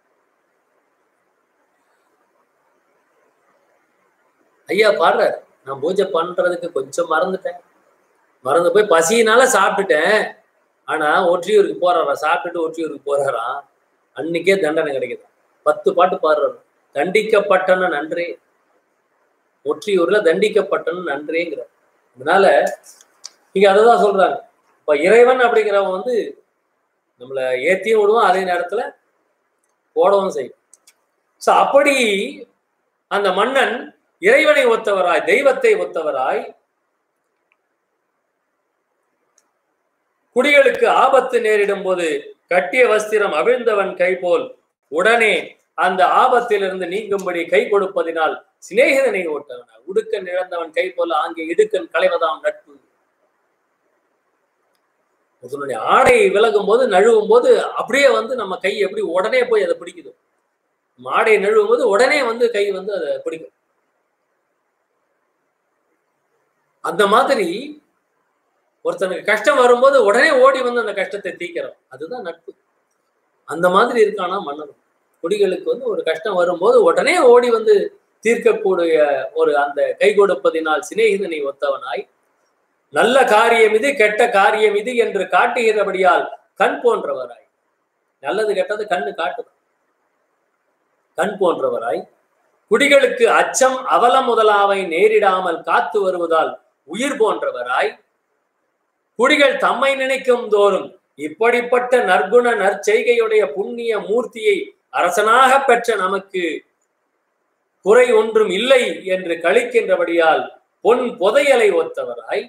ஐயா பாடுறாரு நான் பூஜை பண்றதுக்கு கொஞ்சம் மறந்துட்டேன் மறந்து போய் பசியினால சாப்பிட்டுட்டேன் ஆனா ஒற்றியூருக்கு போறாரா சாப்பிட்டுட்டு ஒற்றியூருக்கு போறாராம் அன்னைக்கே தண்டனை கிடைக்குது பத்து பாட்டு பாடுறாரு தண்டிக்கப்பட்டன நன்றே ஒற்றியூர்ல தண்டிக்கப்பட்டன நன்றேங்கிற அதனால இங்க அததான் சொல்றாங்க இப்ப இறைவன் அப்படிங்கிறவன் வந்து நம்மள ஏத்தியும் விடுவோம் அதே நேரத்துல ஓடவும் செய்யும் சோ அப்படி அந்த மன்னன் இறைவனை ஒத்தவராய் தெய்வத்தை ஒத்தவராய் குடிகளுக்கு ஆபத்து நேரிடும் போது கட்டிய வஸ்திரம் அவிழ்ந்தவன் கை போல் உடனே அந்த ஆபத்திலிருந்து நீங்கும்படி கை கொடுப்பதினால் சிநேகிதனை ஓட்டவன உடுக்கன் இழந்தவன் கை போல ஆங்கே இடுக்கன் களைவதாம் நட்பு ஒருத்தனுடைய ஆடை விலகும் போது நழுவும் போது அப்படியே வந்து நம்ம கை எப்படி உடனே போய் அதை பிடிக்குது நம்ம ஆடை நழுவும் போது உடனே வந்து கை வந்து அதை பிடிக்கும் அந்த மாதிரி ஒருத்தனுக்கு கஷ்டம் வரும்போது உடனே ஓடி வந்து அந்த கஷ்டத்தை தீக்கிறோம் அதுதான் நட்பு அந்த மாதிரி இருக்கானா மன்னன் குடிகளுக்கு வந்து ஒரு கஷ்டம் வரும்போது உடனே ஓடி வந்து தீர்க்கக்கூடிய ஒரு அந்த கை கொடுப்பதினால் சிநேகிதனை ஒத்தவனாய் நல்ல காரியம் இது கெட்ட காரியம் இது என்று காட்டுகிறபடியால் கண் போன்றவராய் நல்லது கெட்டது கண்ணு காட்டுது கண் போன்றவராய் குடிகளுக்கு அச்சம் அவலம் முதலாவை நேரிடாமல் காத்து வருவதால் உயிர் போன்றவராய் குடிகள் தம்மை நினைக்கும் தோறும் இப்படிப்பட்ட நற்குண நற்செய்கையுடைய புண்ணிய மூர்த்தியை அரசனாக பெற்ற நமக்கு குறை ஒன்றும் இல்லை என்று கழிக்கின்றபடியால் பொன் புதையலை ஒத்தவராய்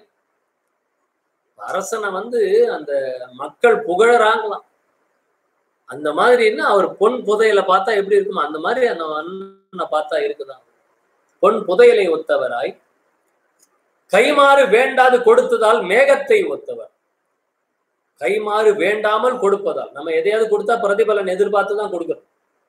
அரசனை வந்து அந்த மக்கள் புகழறாங்களாம் அந்த மாதிரின்னா அவர் பொன் புதையலை பார்த்தா எப்படி இருக்குமோ அந்த மாதிரி அந்த அண்ணனை பார்த்தா இருக்குதான் பொன் புதையலை ஒத்தவராய் கைமாறு வேண்டாது கொடுத்ததால் மேகத்தை ஒத்தவர் கைமாறு வேண்டாமல் கொடுப்பதால் நம்ம எதையாவது கொடுத்தா பிரதிபலன் எதிர்பார்த்து தான் கொடுக்கணும்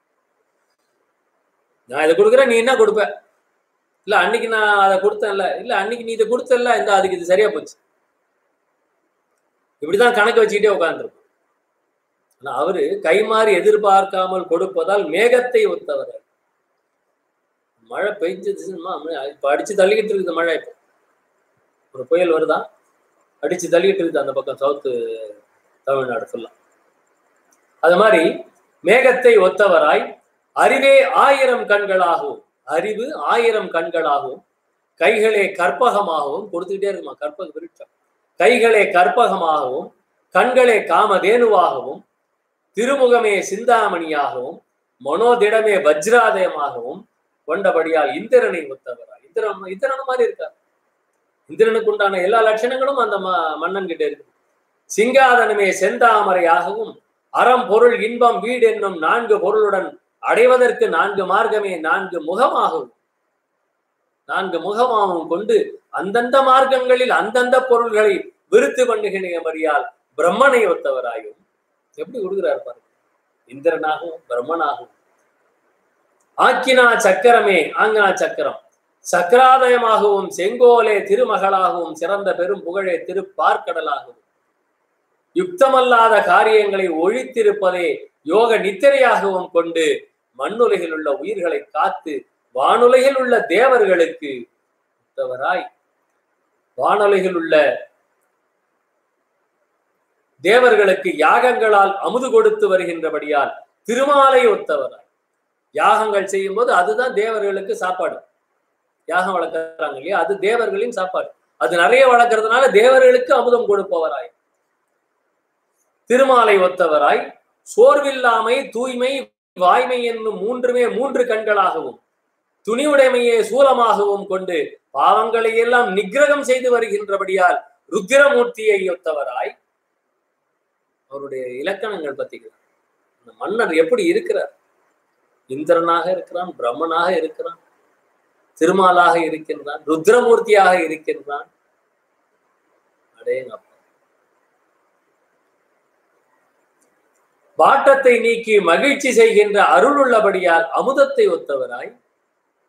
நான் இதை கொடுக்குறேன் நீ என்ன கொடுப்ப இல்ல அன்னைக்கு நான் அதை கொடுத்தேன்ல இல்ல அன்னைக்கு நீ இதை கொடுத்தல இந்த அதுக்கு இது சரியா போச்சு இப்படிதான் கணக்கு வச்சுக்கிட்டே உட்காந்துருக்கும் ஆனா அவரு கைமாறி எதிர்பார்க்காமல் கொடுப்பதால் மேகத்தை ஒத்தவர் மழை பெய்ஞ்சதுமா இப்ப அடிச்சு தள்ளிக்கிட்டு இருக்குது மழை இப்போ ஒரு புயல் வருதா அடிச்சு தள்ளிக்கிட்டு இருக்குது அந்த பக்கம் சவுத்து தமிழ்நாடு ஃபுல்லா அது மாதிரி மேகத்தை ஒத்தவராய் அறிவே ஆயிரம் கண்களாகவும் அறிவு ஆயிரம் கண்களாகவும் கைகளே கற்பகமாகவும் கொடுத்துக்கிட்டே இருக்குமா கற்பக விருட்சம் கைகளே கற்பகமாகவும் கண்களே காமதேனுவாகவும் திருமுகமே சிந்தாமணியாகவும் மனோதிடமே வஜ்ராதயமாகவும் கொண்டபடியால் இந்திரனை ஒத்தவராய் இந்திரன் இந்திரன் மாதிரி இருக்கார் இந்திரனுக்கு உண்டான எல்லா லட்சணங்களும் அந்த ம மன்னன் கிட்ட இருக்கு சிங்காதனமே செந்தாமரையாகவும் அறம் பொருள் இன்பம் வீடு என்னும் நான்கு பொருளுடன் அடைவதற்கு நான்கு மார்க்கமே நான்கு முகமாகவும் நான்கு முகமாகவும் கொண்டு அந்தந்த மார்க்கங்களில் அந்தந்த பொருள்களை விருத்து பண்ணுகிறபடியால் பிரம்மனை ஒத்தவராயும் எப்படி கொடுக்குறாரு பாருங்க இந்திரனாகவும் பிரம்மனாகவும் ஆக்கினா சக்கரமே ஆங்கனா சக்கரம் சக்கராதயமாகவும் செங்கோலே திருமகளாகவும் சிறந்த பெரும் புகழே திருப்பார்க்கடலாகவும் யுக்தமல்லாத காரியங்களை ஒழித்திருப்பதே யோக நித்திரையாகவும் கொண்டு மண்ணுலகில் உள்ள உயிர்களை காத்து வானுலகில் உள்ள தேவர்களுக்கு உத்தவராய் வானுலகில் உள்ள தேவர்களுக்கு யாகங்களால் அமுது கொடுத்து வருகின்றபடியால் திருமாலை ஒத்தவராய் யாகங்கள் செய்யும் போது அதுதான் தேவர்களுக்கு சாப்பாடு யாகம் வளர்க்கறாங்க இல்லையா அது தேவர்களின் சாப்பாடு அது நிறைய வளர்க்கறதுனால தேவர்களுக்கு அமுதம் கொடுப்பவராய் திருமாலை ஒத்தவராய் சோர்வில்லாமை தூய்மை வாய்மை என்னும் மூன்றுமே மூன்று கண்களாகவும் துணிவுடைமையே சூலமாகவும் கொண்டு பாவங்களை எல்லாம் நிகிரகம் செய்து வருகின்றபடியால் ருத்திரமூர்த்தியை ஒத்தவராய் அவருடைய இலக்கணங்கள் பத்திக்கலாம் அந்த மன்னர் எப்படி இருக்கிறார் இந்திரனாக இருக்கிறான் பிரம்மனாக இருக்கிறான் திருமாலாக இருக்கின்றான் ருத்ரமூர்த்தியாக இருக்கின்றான் அடேங்கப்பா வாட்டத்தை நீக்கி மகிழ்ச்சி செய்கின்ற அருள் உள்ளபடியால் அமுதத்தை ஒத்தவராய்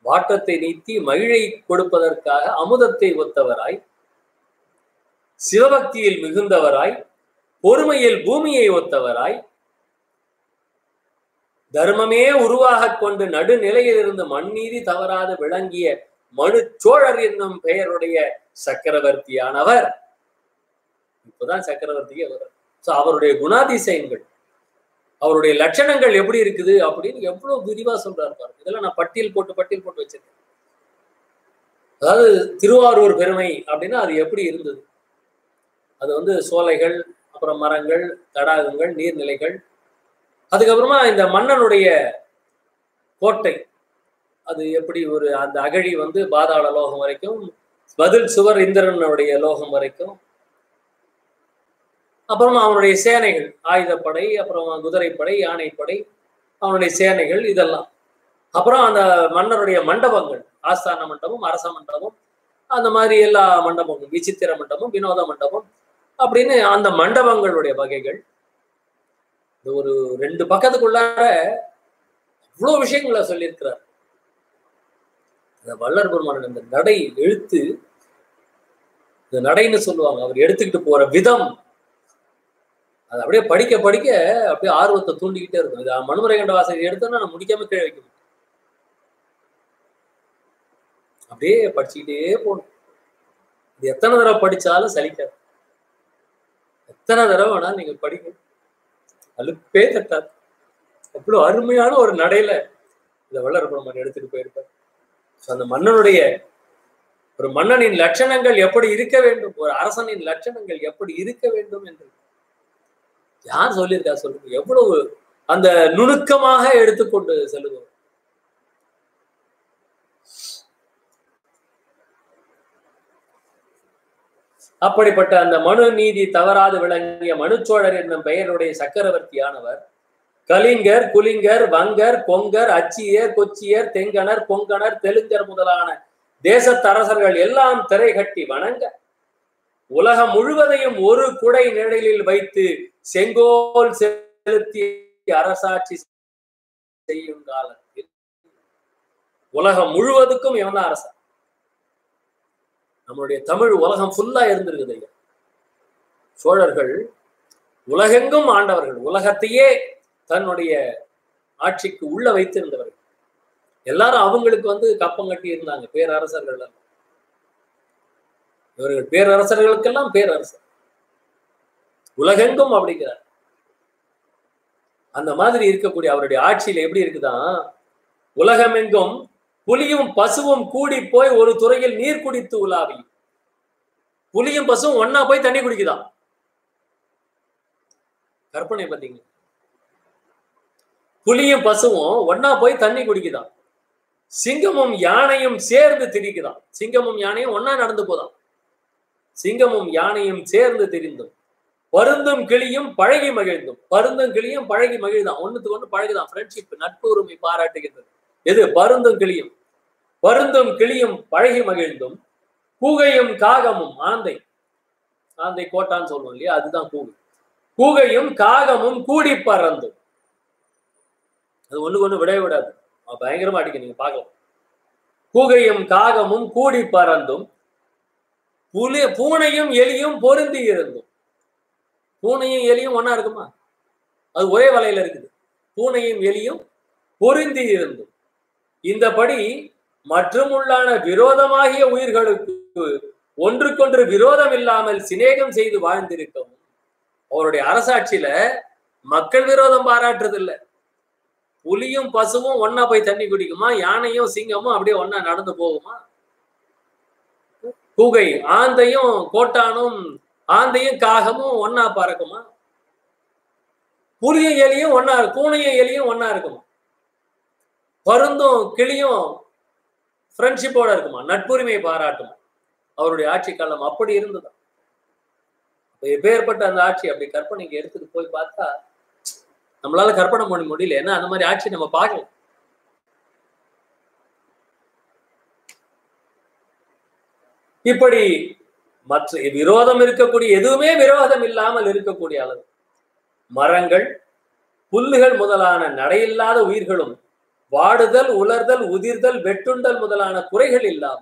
வாட்டத்தை நீத்தி மகிழை கொடுப்பதற்காக அமுதத்தை ஒத்தவராய் சிவபக்தியில் மிகுந்தவராய் பொறுமையில் பூமியை ஒத்தவராய் தர்மமே உருவாக கொண்டு நடுநிலையில் இருந்து மண்ணீதி தவறாது விளங்கிய மனு சோழர் என்னும் பெயருடைய சக்கரவர்த்தியானவர் இப்பதான் சக்கரவர்த்தியே வரும் சோ அவருடைய குணாதிசயங்கள் அவருடைய லட்சணங்கள் எப்படி இருக்குது அப்படின்னு எவ்வளவு விரிவா சொல்றாரு பாருங்க இதெல்லாம் நான் பட்டியல் போட்டு பட்டியல் போட்டு வச்சிருக்கேன் அதாவது திருவாரூர் பெருமை அப்படின்னா அது எப்படி இருந்தது அது வந்து சோலைகள் அப்புறம் மரங்கள் தடாகங்கள் நீர்நிலைகள் அதுக்கப்புறமா இந்த மன்னனுடைய கோட்டை அது எப்படி ஒரு அந்த அகழி வந்து பாதாள லோகம் வரைக்கும் பதில் சுவர் இந்திரனுடைய லோகம் வரைக்கும் அப்புறமா அவனுடைய சேனைகள் ஆயுதப்படை அப்புறம் குதிரைப்படை யானைப்படை அவனுடைய சேனைகள் இதெல்லாம் அப்புறம் அந்த மன்னருடைய மண்டபங்கள் ஆஸ்தான மண்டபம் அரச மண்டபம் அந்த மாதிரி எல்லா மண்டபமும் விசித்திர மண்டபம் வினோத மண்டபம் அப்படின்னு அந்த மண்டபங்களுடைய வகைகள் இது ஒரு ரெண்டு பக்கத்துக்குள்ளார அவ்வளோ விஷயங்களை சொல்லியிருக்கிறார் இந்த வள்ளர் பெருமான் இந்த நடை எழுத்து இந்த நடைன்னு சொல்லுவாங்க அவர் எடுத்துக்கிட்டு போற விதம் அது அப்படியே படிக்க படிக்க அப்படியே ஆர்வத்தை தூண்டிக்கிட்டே இருக்கும் இது மனுமுறை கண்ட வாசகை எடுத்தோன்னா நான் முடிக்காம கீழே வைக்க முடியும் அப்படியே படிச்சுக்கிட்டே போகணும் இது எத்தனை தடவை படிச்சாலும் சலிக்காது எத்தனை தடவை வேணாலும் நீங்க படிங்க அலுப்பே தட்டாது அவ்வளவு அருமையான ஒரு நடையில இந்த வள்ளர் பெருமான் எடுத்துட்டு போயிருப்பார் ஸோ அந்த மன்னனுடைய ஒரு மன்னனின் லட்சணங்கள் எப்படி இருக்க வேண்டும் ஒரு அரசனின் லட்சணங்கள் எப்படி இருக்க வேண்டும் என்று யார் சொல்லியிருக்கா சொல்லுங்க எவ்வளவு அந்த நுணுக்கமாக எடுத்துக்கொண்டு செல்லுவோம் அப்படிப்பட்ட அந்த மனு நீதி தவறாது விளங்கிய மனுச்சோழர் என்னும் பெயருடைய சக்கரவர்த்தியானவர் கலிங்கர் குலிங்கர் வங்கர் கொங்கர் அச்சியர் கொச்சியர் தெங்கனர் கொங்கணர் தெலுங்கர் முதலான தேசத்தரசர்கள் எல்லாம் திரை கட்டி வணங்க உலகம் முழுவதையும் ஒரு குடை நிழலில் வைத்து செங்கோல் செலுத்தி அரசாட்சி செய்யும் காலத்தில் உலகம் முழுவதுக்கும் இவன் தான் அரசன் நம்மளுடைய தமிழ் உலகம் ஃபுல்லா இருந்திருக்குது ஐயா சோழர்கள் உலகெங்கும் ஆண்டவர்கள் உலகத்தையே தன்னுடைய ஆட்சிக்கு உள்ள வைத்திருந்தவர்கள் எல்லாரும் அவங்களுக்கு வந்து கப்பம் கட்டி இருந்தாங்க பேரரசர்கள் எல்லாம் இவர்கள் பேரரசர்களுக்கெல்லாம் பேரரசர் உலகெங்கும் அப்படிங்கிறார் அந்த மாதிரி இருக்கக்கூடிய அவருடைய ஆட்சியில எப்படி இருக்குதான் உலகமெங்கும் புலியும் பசுவும் கூடி போய் ஒரு துறையில் நீர் குடித்து உலாவி புலியும் பசுவும் ஒன்னா போய் தண்ணி குடிக்குதாம் கற்பனை பார்த்தீங்க புலியும் பசுவும் ஒன்னா போய் தண்ணி குடிக்குதாம் சிங்கமும் யானையும் சேர்ந்து திரிக்குதாம் சிங்கமும் யானையும் ஒன்னா நடந்து போதாம் சிங்கமும் யானையும் சேர்ந்து திரிந்தும் பருந்தும் கிளியும் பழகி மகிழ்ந்தும் பருந்தும் கிளியும் பழகி மகிழ்தான் ஒண்ணுத்துக்கு ஒண்ணு பழகுதான் ஃப்ரெண்ட்ஷிப் நட்பு உரிமை பாராட்டுகின்றது எது பருந்தும் கிளியும் பருந்தும் கிளியும் பழகி மகிழ்ந்தும் கூகையும் காகமும் ஆந்தை ஆந்தை கோட்டான்னு சொல்லுவோம் இல்லையா அதுதான் கூகை கூகையும் காகமும் கூடி பறந்தும் அது ஒண்ணுக்கு ஒண்ணு விடவே விடாது பயங்கரமா அடிக்க நீங்க பார்க்கலாம் கூகையும் காகமும் கூடி பறந்தும் புலி பூனையும் எலியும் பொருந்தி இருந்தும் பூனையும் எலியும் ஒன்னா இருக்குமா அது ஒரே வலையில இருக்குது பூனையும் எலியும் பொருந்தி இருந்தும் இந்தபடி மற்றும் உள்ளான விரோதமாகிய உயிர்களுக்கு ஒன்றுக்கொன்று விரோதம் இல்லாமல் சிநேகம் செய்து வாழ்ந்திருக்கவும் அவருடைய அரசாட்சியில மக்கள் விரோதம் பாராட்டுறது இல்ல புலியும் பசுவும் ஒன்னா போய் தண்ணி குடிக்குமா யானையும் சிங்கமும் அப்படியே ஒன்னா நடந்து போகுமா கூகை ஆந்தையும் கோட்டானும் ஆந்தையும் காகமும் ஒன்னா பறக்குமா புலியும் எலியும் ஒன்னா பூனையும் எலியும் ஒன்னா இருக்குமா பருந்தும் கிளியும் ஃப்ரெண்ட்ஷிப்போட இருக்குமா நட்புரிமை பாராட்டுமா அவருடைய ஆட்சி காலம் அப்படி இருந்ததா எப்பேற்பட்ட அந்த ஆட்சி அப்படி கற்பனைக்கு எடுத்துட்டு போய் பார்த்தா நம்மளால கற்பனை பண்ண முடியல ஏன்னா அந்த மாதிரி ஆட்சி நம்ம பார்க்கல இப்படி மற்ற விரோதம் இருக்கக்கூடிய எதுவுமே விரோதம் இல்லாமல் இருக்கக்கூடிய அளவு மரங்கள் புல்லுகள் முதலான நடையில்லாத உயிர்களும் வாடுதல் உலர்தல் உதிர்தல் வெட்டுண்டல் முதலான குறைகள் இல்லாம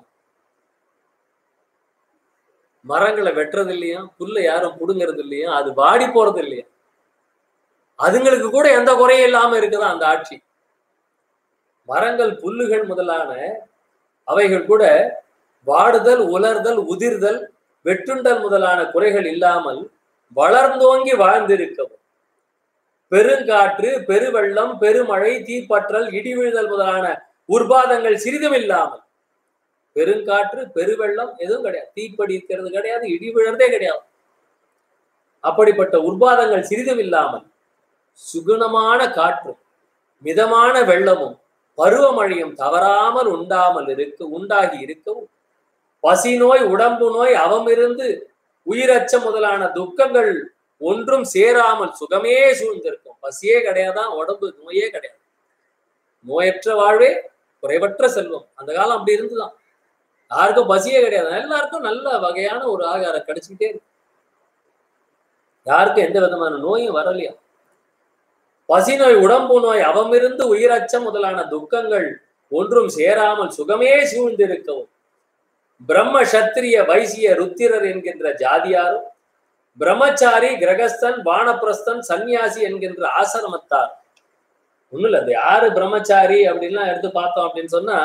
மரங்களை வெட்டுறது இல்லையா புல்ல யாரும் புடுங்கிறது இல்லையா அது வாடி போறது இல்லையா அதுங்களுக்கு கூட எந்த குறையும் இல்லாம இருக்குதா அந்த ஆட்சி மரங்கள் புல்லுகள் முதலான அவைகள் கூட வாடுதல் உலர்தல் உதிர்தல் வெட்டுண்டல் முதலான குறைகள் இல்லாமல் வளர்ந்தோங்கி வாழ்ந்திருக்கவும் பெருங்காற்று பெருவெள்ளம் பெருமழை தீப்பற்றல் இடிவிழுதல் முதலான உற்பாதங்கள் சிறிதும் இல்லாமல் பெருங்காற்று பெருவெள்ளம் எதுவும் கிடையாது தீப்படி இருக்கிறது கிடையாது இடி விழுறதே கிடையாது அப்படிப்பட்ட உற்பாதங்கள் சிறிதும் இல்லாமல் சுகுணமான காற்றும் மிதமான வெள்ளமும் பருவமழையும் தவறாமல் உண்டாமல் இருக்க உண்டாகி இருக்கவும் பசி நோய் உடம்பு நோய் அவமிருந்து உயிரச்சம் முதலான துக்கங்கள் ஒன்றும் சேராமல் சுகமே சூழ்ந்திருக்கும் பசியே கிடையாதான் உடம்பு நோயே கிடையாது நோயற்ற வாழ்வே குறைவற்ற செல்வம் அந்த காலம் அப்படி இருந்துதான் யாருக்கும் பசியே கிடையாது எல்லாருக்கும் நல்ல வகையான ஒரு ஆகாரம் கிடைச்சிக்கிட்டே இருக்கு யாருக்கும் எந்த விதமான நோயும் வரலையா பசி நோய் உடம்பு நோய் அவமிருந்து உயிரச்சம் முதலான துக்கங்கள் ஒன்றும் சேராமல் சுகமே சூழ்ந்திருக்கவும் பிரம்ம சத்திரிய வைசிய ருத்திரர் என்கின்ற ஜாதியாரும் பிரம்மச்சாரி கிரகஸ்தன் வானப்பிரஸ்தன் சன்னியாசி என்கின்ற ஆசிரமத்தார் ஒண்ணும் இல்ல அது யாரு பிரம்மச்சாரி அப்படின்லாம் எடுத்து பார்த்தோம் அப்படின்னு சொன்னா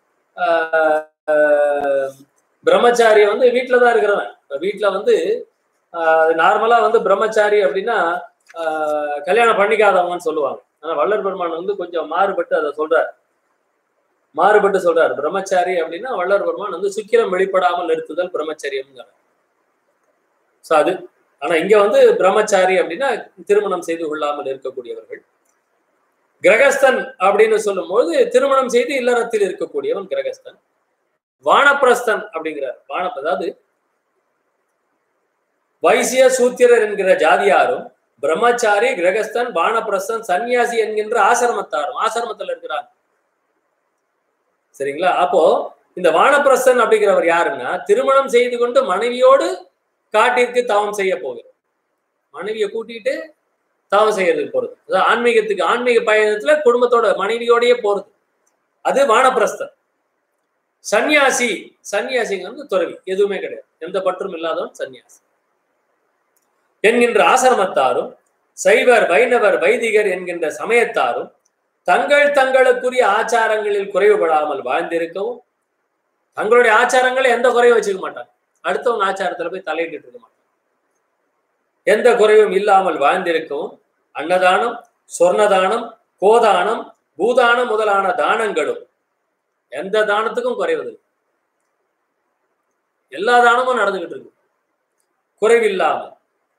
பிரம்மச்சாரி வந்து வீட்டுல தான் இருக்கிறவன் வீட்டுல வந்து நார்மலா வந்து பிரம்மச்சாரி அப்படின்னா கல்யாணம் பண்ணிக்காதவங்கன்னு சொல்லுவாங்க ஆனா வள்ளல் பெருமான் வந்து கொஞ்சம் மாறுபட்டு அதை சொல்றாரு மாறுபட்டு சொல்றாரு பிரம்மச்சாரி அப்படின்னா வள்ளல் பெருமான் வந்து சுக்கிரம் வெளிப்படாமல் நிறுத்துதல் பிரம்மச்சரியம்ங்கிறார் சோ அது ஆனா இங்க வந்து பிரம்மச்சாரி அப்படின்னா திருமணம் செய்து கொள்ளாமல் இருக்கக்கூடியவர்கள் கிரகஸ்தன் அப்படின்னு சொல்லும்போது திருமணம் செய்து இல்லறத்தில் இருக்கக்கூடியவன் கிரகஸ்தன் வானப்பிரஸ்தன் அப்படிங்கிறார் வான அதாவது வைசிய சூத்திரர் என்கிற ஜாதியாரும் பிரம்மச்சாரி கிரகஸ்தன் வானப்பிரஸ்தன் சன்னியாசி என்கின்ற ஆசிரமத்தாரும் ஆசிரமத்தில் இருக்கிறாங்க சரிங்களா அப்போ இந்த வானப்பிரஸ்தன் அப்படிங்கிறவர் யாருன்னா திருமணம் செய்து கொண்டு மனைவியோடு காட்டிற்கு தவம் செய்ய போகிறார் மனைவியை கூட்டிட்டு தவம் செய்யறதுக்கு போறது அதாவது ஆன்மீகத்துக்கு ஆன்மீக பயணத்துல குடும்பத்தோட மனைவியோடயே போறது அது வானப்பிரஸ்தன் சன்னியாசி சன்னியாசிங்க வந்து துறவி எதுவுமே கிடையாது எந்த பற்றும் இல்லாதவன் சன்னியாசி என்கின்ற ஆசிரமத்தாரும் சைவர் வைணவர் வைதிகர் என்கின்ற சமயத்தாரும் தங்கள் தங்களுக்குரிய ஆச்சாரங்களில் குறைவுபடாமல் வாழ்ந்திருக்கவும் தங்களுடைய ஆச்சாரங்களை எந்த குறையும் வச்சுக்க மாட்டாங்க அடுத்தவங்க ஆச்சாரத்துல போய் தலையிட்டு இருக்க மாட்டாங்க எந்த குறைவும் இல்லாமல் வாழ்ந்திருக்கவும் அன்னதானம் சொர்ணதானம் கோதானம் பூதானம் முதலான தானங்களும் எந்த தானத்துக்கும் குறைவதில்லை எல்லா தானமும் நடந்துகிட்டு இருக்கு குறைவில்லாமல்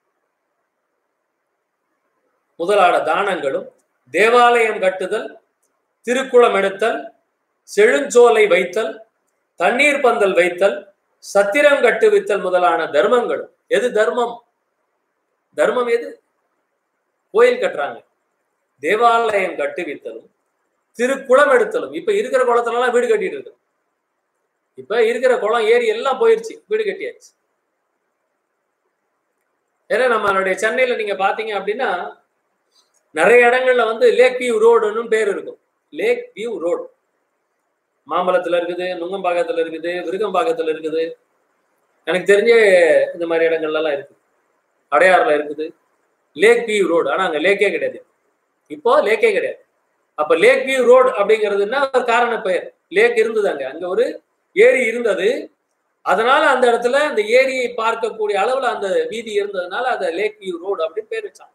முதலான தானங்களும் தேவாலயம் கட்டுதல் திருக்குளம் எடுத்தல் செழுஞ்சோலை வைத்தல் தண்ணீர் பந்தல் வைத்தல் சத்திரம் கட்டுவித்தல் முதலான தர்மங்களும் எது தர்மம் தர்மம் எது கோயில் கட்டுறாங்க தேவாலயம் கட்டுவித்தலும் திருக்குளம் எடுத்தலும் இப்ப இருக்கிற குளத்துல எல்லாம் வீடு கட்டிட்டு இருக்கு இப்ப இருக்கிற குளம் ஏரி எல்லாம் போயிருச்சு வீடு கட்டியாச்சு ஏன்னா நம்மளுடைய சென்னையில நீங்க பாத்தீங்க அப்படின்னா நிறைய இடங்கள்ல வந்து லேக் வியூ ரோடுன்னு பேர் இருக்கும் லேக் வியூ ரோடு மாம்பழத்துல இருக்குது நுங்கம்பாக்கத்துல இருக்குது விருகம்பாக்கத்துல இருக்குது எனக்கு தெரிஞ்ச இந்த மாதிரி இடங்கள்ல எல்லாம் இருக்குது அடையாறுல இருக்குது லேக் வியூ ரோடு ஆனா அங்க லேக்கே கிடையாது இப்போ லேக்கே கிடையாது அப்ப லேக் வியூ ரோடு அப்படிங்கிறதுனா ஒரு காரண பெயர் லேக் இருந்தது அங்க அங்க ஒரு ஏரி இருந்தது அதனால அந்த இடத்துல அந்த ஏரியை பார்க்கக்கூடிய அளவுல அந்த வீதி இருந்ததுனால அதை லேக் வியூ ரோடு அப்படின்னு பேர் வச்சாங்க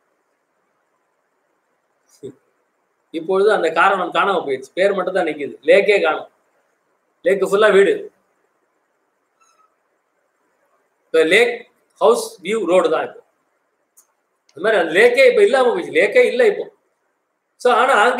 இப்பொழுது அந்த காரணம் காணாம போயிடுச்சு பேர் மட்டும் தான் நிக்குது லேக்கே காணும் லேக்கு ஃபுல்லா வீடு இப்போ லேக் ஹவுஸ் வியூ ரோடு தான் இப்போ அது மாதிரி அந்த லேக்கே இப்போ இல்லாம போயிடுச்சு லேக்கே இல்லை இப்போ ஸோ ஆனா அங்க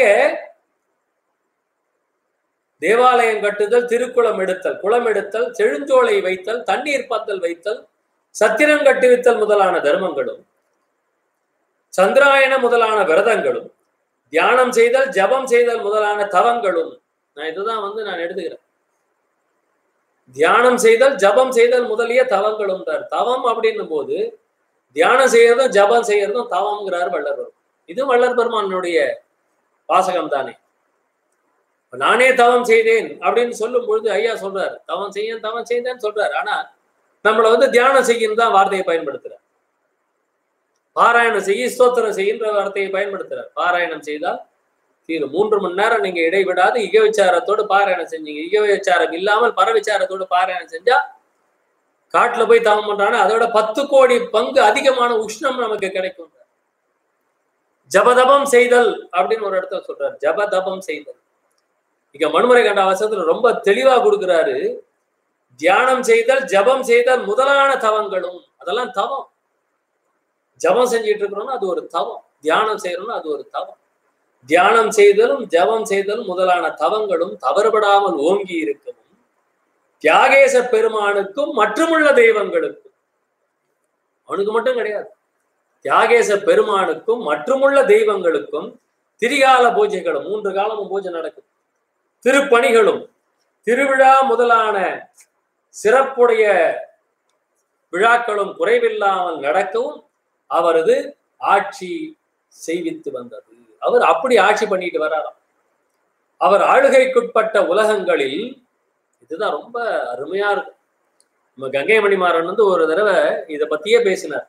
தேவாலயம் கட்டுதல் திருக்குளம் எடுத்தல் குளம் எடுத்தல் செழுஞ்சோலை வைத்தல் தண்ணீர் பந்தல் வைத்தல் சத்திரம் கட்டுவித்தல் முதலான தர்மங்களும் சந்திராயன முதலான விரதங்களும் தியானம் செய்தல் ஜபம் செய்தல் முதலான தவங்களும் நான் இதுதான் வந்து நான் எடுத்துக்கிறேன் தியானம் செய்தல் ஜபம் செய்தல் முதலிய தவங்களும் தவம் அப்படின்னும் போது தியானம் செய்யறதும் ஜபம் செய்யறதும் தவம்ங்கிறார் வள்ளல் பெருமான் இது வள்ளல் பெருமானுடைய வாசகம் தானே நானே தவம் செய்தேன் அப்படின்னு சொல்லும் பொழுது ஐயா சொல்றாரு தவம் செய்ய தவம் செய்தேன்னு சொல்றாரு ஆனா நம்மள வந்து தியானம் செய்யும் தான் வார்த்தையை பயன்படுத்துறார் பாராயணம் செய்ய ஸ்தோத்திரம் செய்கின்ற வார்த்தையை பயன்படுத்துறார் பாராயணம் செய்தால் தீரும் மூன்று மணி நேரம் நீங்க இடைவிடாது இக விசாரத்தோடு பாராயணம் செஞ்சீங்க இக விசாரம் இல்லாமல் பரவிச்சாரத்தோடு பாராயணம் செஞ்சா காட்டுல போய் தவம் பண்றானா அதோட பத்து கோடி பங்கு அதிகமான உஷ்ணம் நமக்கு கிடைக்கும் ஜபதபம் செய்தல் அப்படின்னு ஒரு இடத்துல சொல்றாரு ஜபதபம் செய்தல் இங்க மனுமுறை கண்ட அவசரத்துல ரொம்ப தெளிவா கொடுக்கிறாரு தியானம் செய்தல் ஜபம் செய்தல் முதலான தவங்களும் அதெல்லாம் தவம் ஜபம் செஞ்சுட்டு இருக்கிறோம்னா அது ஒரு தவம் தியானம் செய்யறோம்னா அது ஒரு தவம் தியானம் செய்தலும் ஜபம் செய்தலும் முதலான தவங்களும் தவறுபடாமல் ஓங்கி இருக்கவும் தியாகேச பெருமானுக்கும் மற்றுமுள்ள தெய்வங்களுக்கும் அவனுக்கு மட்டும் கிடையாது தியாகேச பெருமானுக்கும் மற்றுமுள்ள தெய்வங்களுக்கும் திரிகால பூஜைகளும் மூன்று காலமும் பூஜை நடக்கும் திருப்பணிகளும் திருவிழா முதலான சிறப்புடைய விழாக்களும் குறைவில்லாமல் நடக்கவும் அவரது ஆட்சி செய்வித்து வந்தது அவர் அப்படி ஆட்சி பண்ணிட்டு வராராம் அவர் ஆளுகைக்குட்பட்ட உலகங்களில் இதுதான் ரொம்ப அருமையா இருக்கு நம்ம கங்கை மணிமாறன் வந்து ஒரு தடவை இதை பத்தியே பேசினார்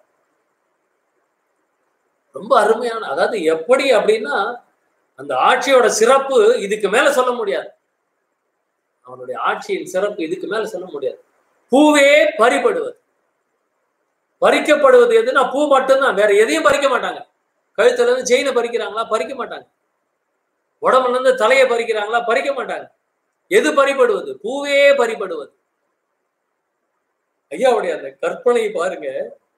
ரொம்ப அருமையான அதாவது எப்படி அப்படின்னா அந்த ஆட்சியோட சிறப்பு இதுக்கு மேல சொல்ல முடியாது அவனுடைய ஆட்சியின் சிறப்பு இதுக்கு மேல சொல்ல முடியாது பூவே பறிபடுவது பறிக்கப்படுவது எதுனா பூ மட்டும்தான் வேற எதையும் பறிக்க மாட்டாங்க கழுத்துல இருந்து செயினை பறிக்கிறாங்களா பறிக்க மாட்டாங்க உடம்புல இருந்து தலையை பறிக்கிறாங்களா பறிக்க மாட்டாங்க எது பறிபடுவது பூவே பறிபடுவது ஐயாவுடைய அந்த கற்பனை பாருங்க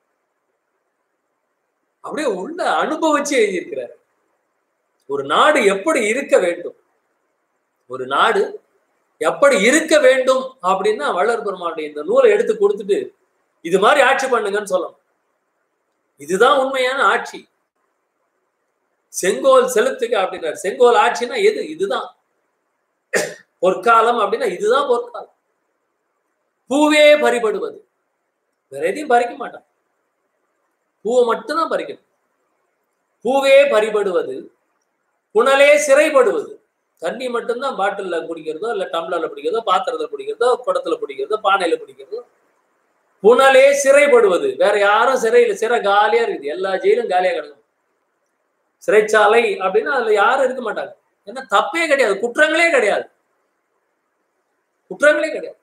அப்படியே உள்ள அனுபவிச்சு எழுதியிருக்கிறார் ஒரு நாடு எப்படி இருக்க வேண்டும் ஒரு நாடு எப்படி இருக்க வேண்டும் அப்படின்னா வள்ளல் பெருமானுடைய இந்த நூலை எடுத்து கொடுத்துட்டு இது மாதிரி ஆட்சி பண்ணுங்கன்னு சொல்லணும் இதுதான் உண்மையான ஆட்சி செங்கோல் செலுத்துக அப்படின்னாரு செங்கோல் ஆட்சினா எது இதுதான் பொற்காலம் அப்படின்னா இதுதான் பொற்காலம் பூவே பறிபடுவது வேற எதையும் பறிக்க மாட்டான் பூவை மட்டும்தான் பறிக்கணும் பூவே பறிபடுவது புனலே சிறைப்படுவது தண்ணி மட்டும்தான் பாட்டில்ல குடிக்கிறதோ இல்ல டம்ளர்ல பிடிக்கிறதோ பாத்திரத்துல பிடிக்கிறதோ குடத்துல பிடிக்கிறதோ பானையில பிடிக்கிறதோ புனலே சிறைப்படுவது வேற யாரும் சிறையில சிறை காலியா இருக்குது எல்லா ஜெயிலும் காலியா கிடக்கும் சிறைச்சாலை அப்படின்னா அதுல யாரும் இருக்க மாட்டாங்க ஏன்னா தப்பே கிடையாது குற்றங்களே கிடையாது குற்றங்களே கிடையாது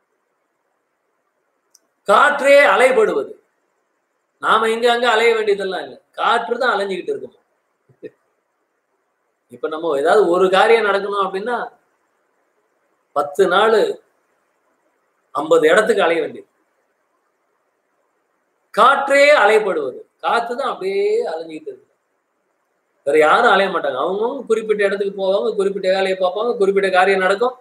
காற்றே அலைபடுவது நாம இங்க அங்க அலைய வேண்டியதெல்லாம் இல்லை காற்று தான் அலைஞ்சுக்கிட்டு இருக்கோம் இப்ப நம்ம ஏதாவது ஒரு காரியம் நடக்கணும் அப்படின்னா பத்து நாள் ஐம்பது இடத்துக்கு அலைய வேண்டியது காற்றே அலைப்படுவது காத்து தான் அப்படியே அலைஞ்சிக்கிட்டு இருக்கு வேற யாரும் அலைய மாட்டாங்க அவங்கவுங்க குறிப்பிட்ட இடத்துக்கு போவாங்க குறிப்பிட்ட வேலையை பார்ப்பாங்க குறிப்பிட்ட காரியம் நடக்கும்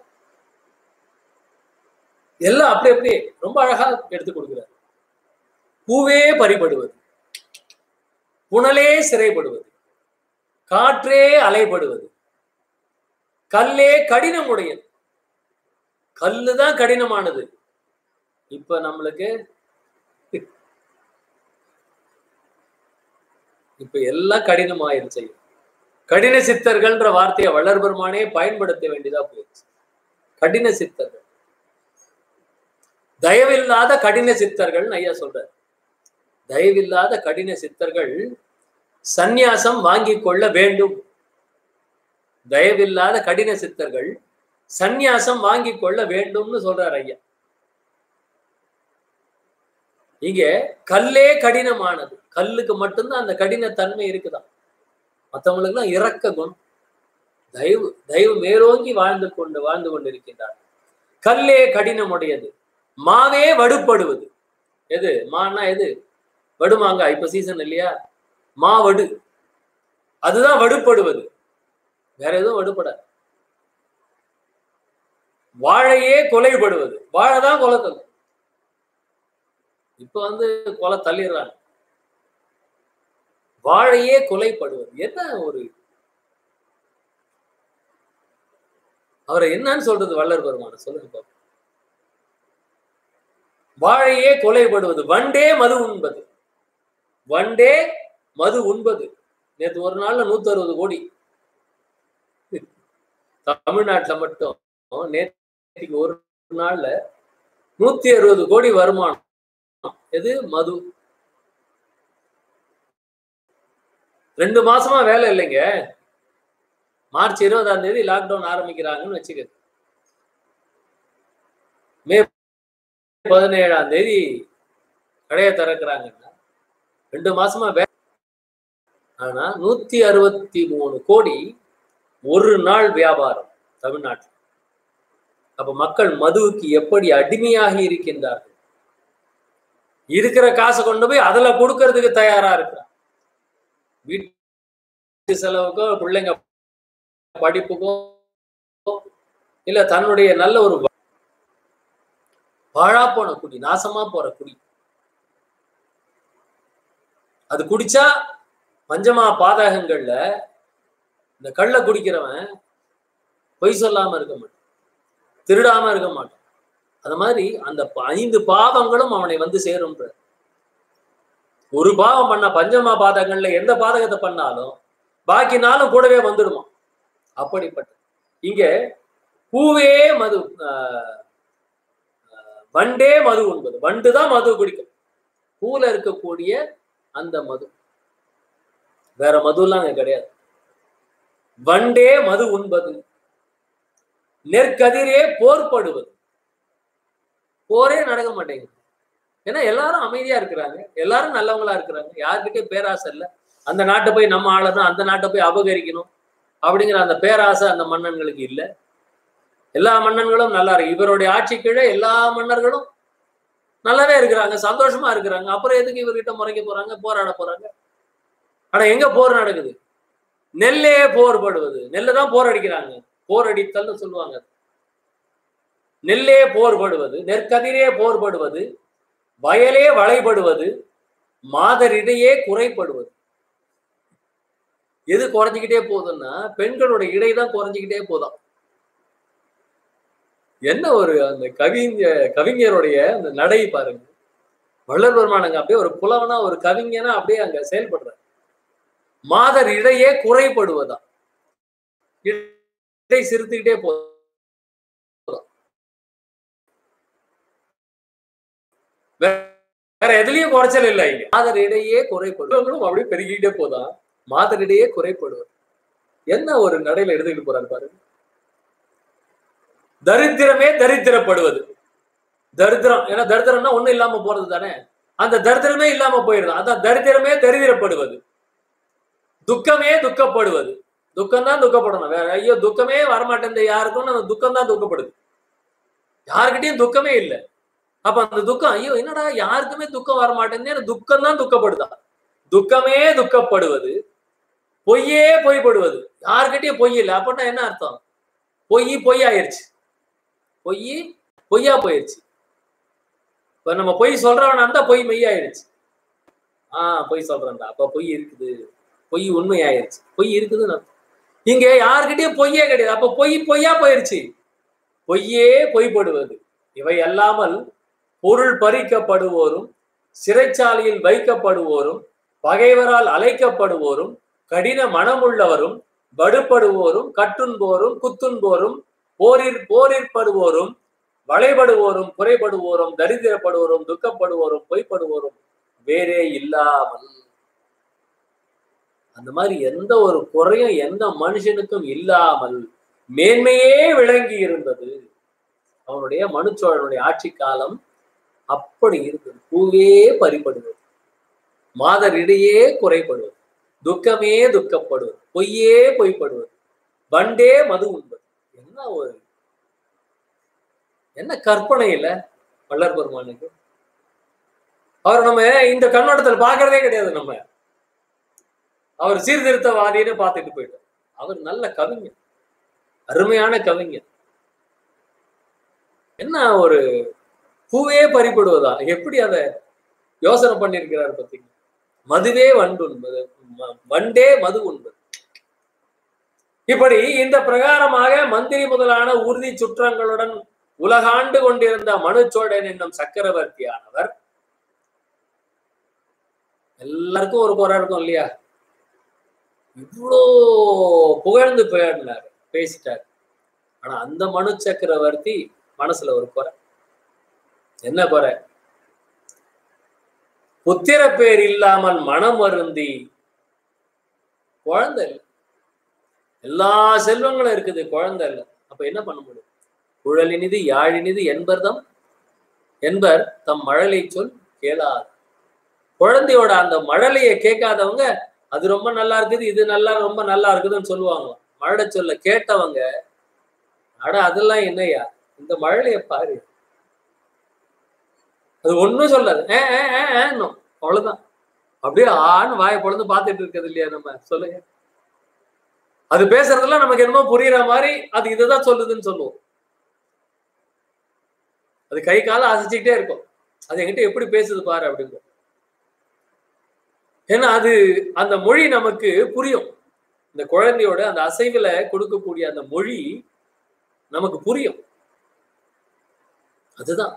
எல்லாம் அப்படி அப்படியே ரொம்ப அழகா எடுத்து கொடுக்கிறார் பூவே பறிபடுவது புனலே சிறைப்படுவது காற்றே அலைப்படுவது கல்லே கடினம் உடையது கல்லு தான் கடினமானது இப்ப நம்மளுக்கு இப்ப எல்லாம் கடினமாயிருச்சு கடின சித்தர்கள்ன்ற வார்த்தையை வள்ளர் பெருமானே பயன்படுத்த வேண்டியதா போயிடுச்சு கடின சித்தர்கள் தயவில்லாத கடின சித்தர்கள் ஐயா சொல்றார் தயவில்லாத கடின சித்தர்கள் சந்நியாசம் வாங்கி கொள்ள வேண்டும் தயவில்லாத கடின சித்தர்கள் சந்நியாசம் வாங்கி கொள்ள வேண்டும்னு சொல்றார் ஐயா இங்க கல்லே கடினமானது கல்லுக்கு மட்டும்தான் அந்த கடினத்தன்மை இருக்குதான் மற்றவங்களுக்கு எல்லாம் இறக்க குணம் தயவு தயவு மேலோங்கி வாழ்ந்து கொண்டு வாழ்ந்து கொண்டிருக்கின்றார் கல்லே கடினமுடையது மாவே வடுப்படுவது எது மான்னா எது வடுமாங்க இப்ப சீசன் இல்லையா மா வடு அதுதான் வடுப்படுவது வேற எதுவும் வடுப்படாது வாழையே கொலைப்படுவது வாழைதான் கொலை தள்ளும் இப்ப வந்து கொலை தள்ளிடுறாங்க வாழையே கொலைப்படுவது என்ன ஒரு அவரை என்னன்னு சொல்றது வள்ளர் பெருமான சொல்லுங்க பாப்போம் வாழையே கொலைப்படுவது வண்டே மது உண்பது வண்டே மது உண்பது நேற்று ஒரு நாள்ல நூத்தி அறுபது கோடி தமிழ்நாட்டுல மட்டும் நேற்றுக்கு ஒரு நாள்ல நூத்தி அறுபது கோடி வருமானம் எது மது ரெண்டு மாசமா வேலை இல்லைங்க மார்ச் இருபதாம் தேதி லாக்டவுன் ஆரம்பிக்கிறாங்கன்னு வச்சுக்க மே பதினேழாம் தேதி கடையை திறக்கிறாங்கன்னா ரெண்டு மாசமா வே ஆனா நூத்தி அறுபத்தி மூணு கோடி ஒரு நாள் வியாபாரம் தமிழ்நாட்டில் அப்ப மக்கள் மதுவுக்கு எப்படி அடிமையாகி இருக்கின்றார்கள் இருக்கிற காசை கொண்டு போய் அதுல கொடுக்கறதுக்கு தயாரா இருக்கிறான் வீட்டு செலவுக்கோ பிள்ளைங்க படிப்புக்கோ இல்ல தன்னுடைய நல்ல ஒரு பாழா போன குடி நாசமா போற குடி அது குடிச்சா பஞ்சமா பாதகங்கள்ல இந்த கள்ள குடிக்கிறவன் பொய் சொல்லாம இருக்க மாட்டான் திருடாம இருக்க மாட்டான் அது மாதிரி அந்த ஐந்து பாவங்களும் அவனை வந்து சேரும் ஒரு பாவம் பண்ண பஞ்சமா பாதகங்கள்ல எந்த பாதகத்தை பண்ணாலும் பாக்கி நாளும் கூடவே வந்துடுமா அப்படிப்பட்ட இங்க பூவே மது வண்டே மது உண்பது வண்டு தான் மது குடிக்கும் பூல இருக்கக்கூடிய அந்த மது வேற மதுலாம் அங்க கிடையாது வண்டே மது உண்பது நெற்கதிரே போர்படுவது போரே நடக்க மாட்டேங்குது ஏன்னா எல்லாரும் அமைதியா இருக்கிறாங்க எல்லாரும் நல்லவங்களா இருக்கிறாங்க யாருக்கிட்டே பேராசை இல்லை அந்த நாட்டை போய் நம்ம ஆளணும் அந்த நாட்டை போய் அபகரிக்கணும் அப்படிங்கிற அந்த பேராசை அந்த மன்னன்களுக்கு இல்லை எல்லா மன்னன்களும் நல்லா இருக்கு இவருடைய ஆட்சி கீழே எல்லா மன்னர்களும் நல்லாவே இருக்கிறாங்க சந்தோஷமா இருக்கிறாங்க அப்புறம் எதுக்கு இவர்கிட்ட முறைக்க போறாங்க போராட போறாங்க ஆனா எங்க போர் நடக்குது நெல்லே போர்படுவது நெல்லை தான் போர் அடிக்கிறாங்க போர் அடித்தல்னு சொல்லுவாங்க நெல்லே போர்படுவது நெற்கதிரே போர்படுவது வயலே வளைபடுவது மாதரிடையே குறைப்படுவது எது குறைஞ்சிக்கிட்டே போகுதுன்னா பெண்களோட இடை தான் குறைஞ்சிக்கிட்டே போதாம் என்ன ஒரு அந்த கவிஞ கவிஞருடைய அந்த நடை பாருங்க வள்ளல்வர்மான் அங்க அப்படியே ஒரு புலவனா ஒரு கவிஞனா அப்படியே அங்க செயல்படுறாரு மாதர் இடையே குறைப்படுவதா இடை சிரித்துக்கிட்டே போதும் வேற எதுலயும் குறைச்சல் இல்லை இங்க மாதர் இடையே குறைப்படுவங்களும் அப்படியே பெருகிக்கிட்டே போதான் மாதர் இடையே குறைப்படுவது என்ன ஒரு நடையில எடுத்துக்கிட்டு போறாரு பாருங்க தரித்திரமே தரித்திரப்படுவது தரித்திரம் ஏன்னா தரித்திரம்னா ஒண்ணும் இல்லாம போறது தானே அந்த தரித்திரமே இல்லாம போயிடுது அதான் தரித்திரமே தரித்திரப்படுவது துக்கமே துக்கப்படுவது துக்கம் தான் துக்கப்படணும் வேற ஐயோ துக்கமே வரமாட்டேன் யாருக்கும் அந்த துக்கம் தான் துக்கப்படுது யாருக்கிட்டையும் துக்கமே இல்லை அப்ப அந்த துக்கம் ஐயோ என்னடா யாருக்குமே துக்கம் வரமாட்டேன்னு துக்கம் தான் துக்கப்படுதா துக்கமே துக்கப்படுவது பொய்யே பொய்ப்படுவது யாருக்கிட்டையும் பொய் இல்லை அப்படின்னா என்ன அர்த்தம் பொய் பொய் ஆயிடுச்சு பொய் பொய்யா போயிடுச்சு இப்ப நம்ம பொய் சொல்றவனா இருந்தா பொய் மெய்யாயிடுச்சு ஆஹ் பொய் சொல்றேன்டா அப்ப பொய் இருக்குது பொய் உண்மையாயிருச்சு பொய் இருக்குதுன்னு இங்க யாருக்கிட்டயும் பொய்யே கிடையாது அப்ப பொய் பொய்யா போயிருச்சு பொய்யே பொய்ப்படுவது இவை அல்லாமல் பொருள் பறிக்கப்படுவோரும் சிறைச்சாலையில் வைக்கப்படுவோரும் பகைவரால் அழைக்கப்படுவோரும் கடின மனமுள்ளவரும் வடுப்படுவோரும் கட்டுன்போரும் குத்துன்போரும் போரிற் போரிற்படுவோரும் வளைபடுவோரும் குறைபடுவோரும் தரித்திரப்படுவோரும் துக்கப்படுவோரும் பொய்ப்படுவோரும் வேறே இல்லாமல் அந்த மாதிரி எந்த ஒரு குறையும் எந்த மனுஷனுக்கும் இல்லாமல் மேன்மையே விளங்கி இருந்தது அவனுடைய மனுச்சோழனுடைய ஆட்சி காலம் அப்படி இருந்தது பூவே பறிப்படுவது மாதர் இடையே குறைப்படுவது துக்கமே துக்கப்படுவது பொய்யே பொய்ப்படுவது வண்டே மது உண்பது என்ன ஒரு என்ன கற்பனை இல்ல வள்ளர் பெருமானுக்கு அவர் நம்ம இந்த கண்ணோட்டத்தில் பார்க்கறதே கிடையாது நம்ம அவர் சீர்திருத்தவாதின்னு பார்த்துட்டு போயிட்டோம் அவர் நல்ல கவிஞர் அருமையான கவிஞர் என்ன ஒரு பூவே பறிப்படுவதா எப்படி அதை யோசனை பண்ணிருக்கிறார் பார்த்தீங்க மதுவே வண்டு உண்பது வண்டே மது உண்பது இப்படி இந்த பிரகாரமாக மந்திரி முதலான உறுதி சுற்றங்களுடன் உலகாண்டு கொண்டிருந்த மனுச்சோழன் என்னும் சக்கரவர்த்தியானவர் எல்லாருக்கும் ஒரு குறை இருக்கும் இல்லையா இவ்வளோ புகழ்ந்து போயிடுனாரு பேசிட்டார் ஆனா அந்த மனு சக்கரவர்த்தி மனசுல ஒரு குறை என்ன குறை புத்திர பேர் இல்லாமல் மனம் வருந்தி குழந்தை இல்லை எல்லா செல்வங்களும் இருக்குது குழந்தை இல்லை அப்ப என்ன பண்ண முடியும் குழலினிது யாழினிது என்பர்தம் என்பர் தம் மழலை சொல் கேளாது குழந்தையோட அந்த மழலையை கேட்காதவங்க அது ரொம்ப நல்லா இருக்குது இது நல்லா ரொம்ப நல்லா இருக்குதுன்னு சொல்லுவாங்க மழலை சொல்ல கேட்டவங்க அட அதெல்லாம் என்னையா இந்த மழலைய பாரு அது ஒண்ணும் சொல்லாது ஏ ஏ, ஏ, ஏன்னும். அவ்வளவுதான் அப்படியே ஆன்னு வாயை பொழுது பார்த்துட்டு இருக்கிறது இல்லையா நம்ம சொல்லுங்க அது பேசுறதெல்லாம் நமக்கு என்னமோ புரியுற மாதிரி அது இதுதான் சொல்லுதுன்னு சொல்லுவோம் அது கை காலம் அசைச்சுக்கிட்டே இருக்கும் அது என்கிட்ட எப்படி பேசுது பாரு அப்படிங்கும் ஏன்னா அது அந்த மொழி நமக்கு புரியும் இந்த குழந்தையோட அந்த அசைவுல கொடுக்கக்கூடிய அந்த மொழி நமக்கு புரியும் அதுதான்